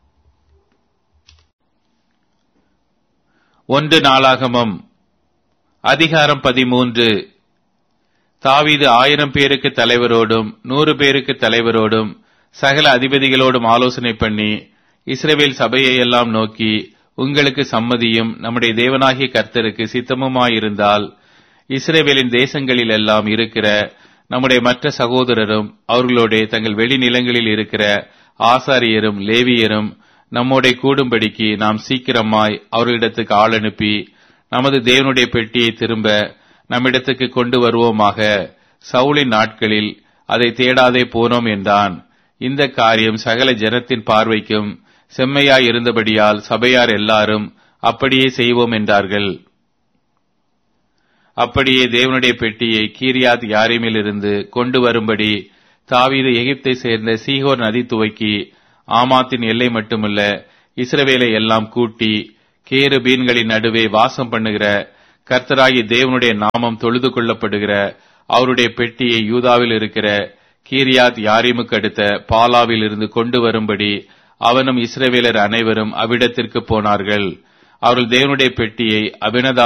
ஒன்று நாளாகமம் அதிகாரம் பதிமூன்று தாவீது ஆயிரம் பேருக்கு தலைவரோடும் நூறு பேருக்கு தலைவரோடும் சகல அதிபதிகளோடும் ஆலோசனை பண்ணி இஸ்ரேவேல் சபையை எல்லாம் நோக்கி உங்களுக்கு சம்மதியும் நம்முடைய தேவனாகிய கர்த்தருக்கு சித்தமுமாயிருந்தால் இஸ்ரேவேலின் தேசங்களில் எல்லாம் இருக்கிற நம்முடைய மற்ற சகோதரரும் அவர்களோட தங்கள் வெளிநிலங்களில் இருக்கிற ஆசாரியரும் லேவியரும் நம்மோட கூடும்படிக்கு நாம் சீக்கிரமாய் அவர்களிடத்துக்கு ஆள் அனுப்பி நமது தேவனுடைய பெட்டியை திரும்ப நம்மிடத்துக்கு கொண்டு வருவோமாக சவுளின் நாட்களில் அதை தேடாதே போனோம் என்றான் இந்த காரியம் சகல ஜனத்தின் பார்வைக்கும் செம்மையாய் இருந்தபடியால் சபையார் எல்லாரும் அப்படியே செய்வோம் என்றார்கள் அப்படியே தேவனுடைய பெட்டியை கீரியாத் யாரிமிலிருந்து கொண்டு வரும்படி தாவீது எகிப்தை சேர்ந்த சீகோர் நதி துவக்கி ஆமாத்தின் எல்லை மட்டுமல்ல இஸ்ரவேலை எல்லாம் கூட்டி கேரு பீன்களின் நடுவே வாசம் பண்ணுகிற கர்த்தராகி தேவனுடைய நாமம் தொழுது கொள்ளப்படுகிற அவருடைய பெட்டியை யூதாவில் இருக்கிற கீரியாத் யாரிமுக்கு அடுத்த பாலாவில் இருந்து கொண்டு வரும்படி அவனும் இஸ்ரவேலர் அனைவரும் அவ்விடத்திற்கு போனார்கள் அவர்கள் தேவனுடைய பெட்டியை அபினதா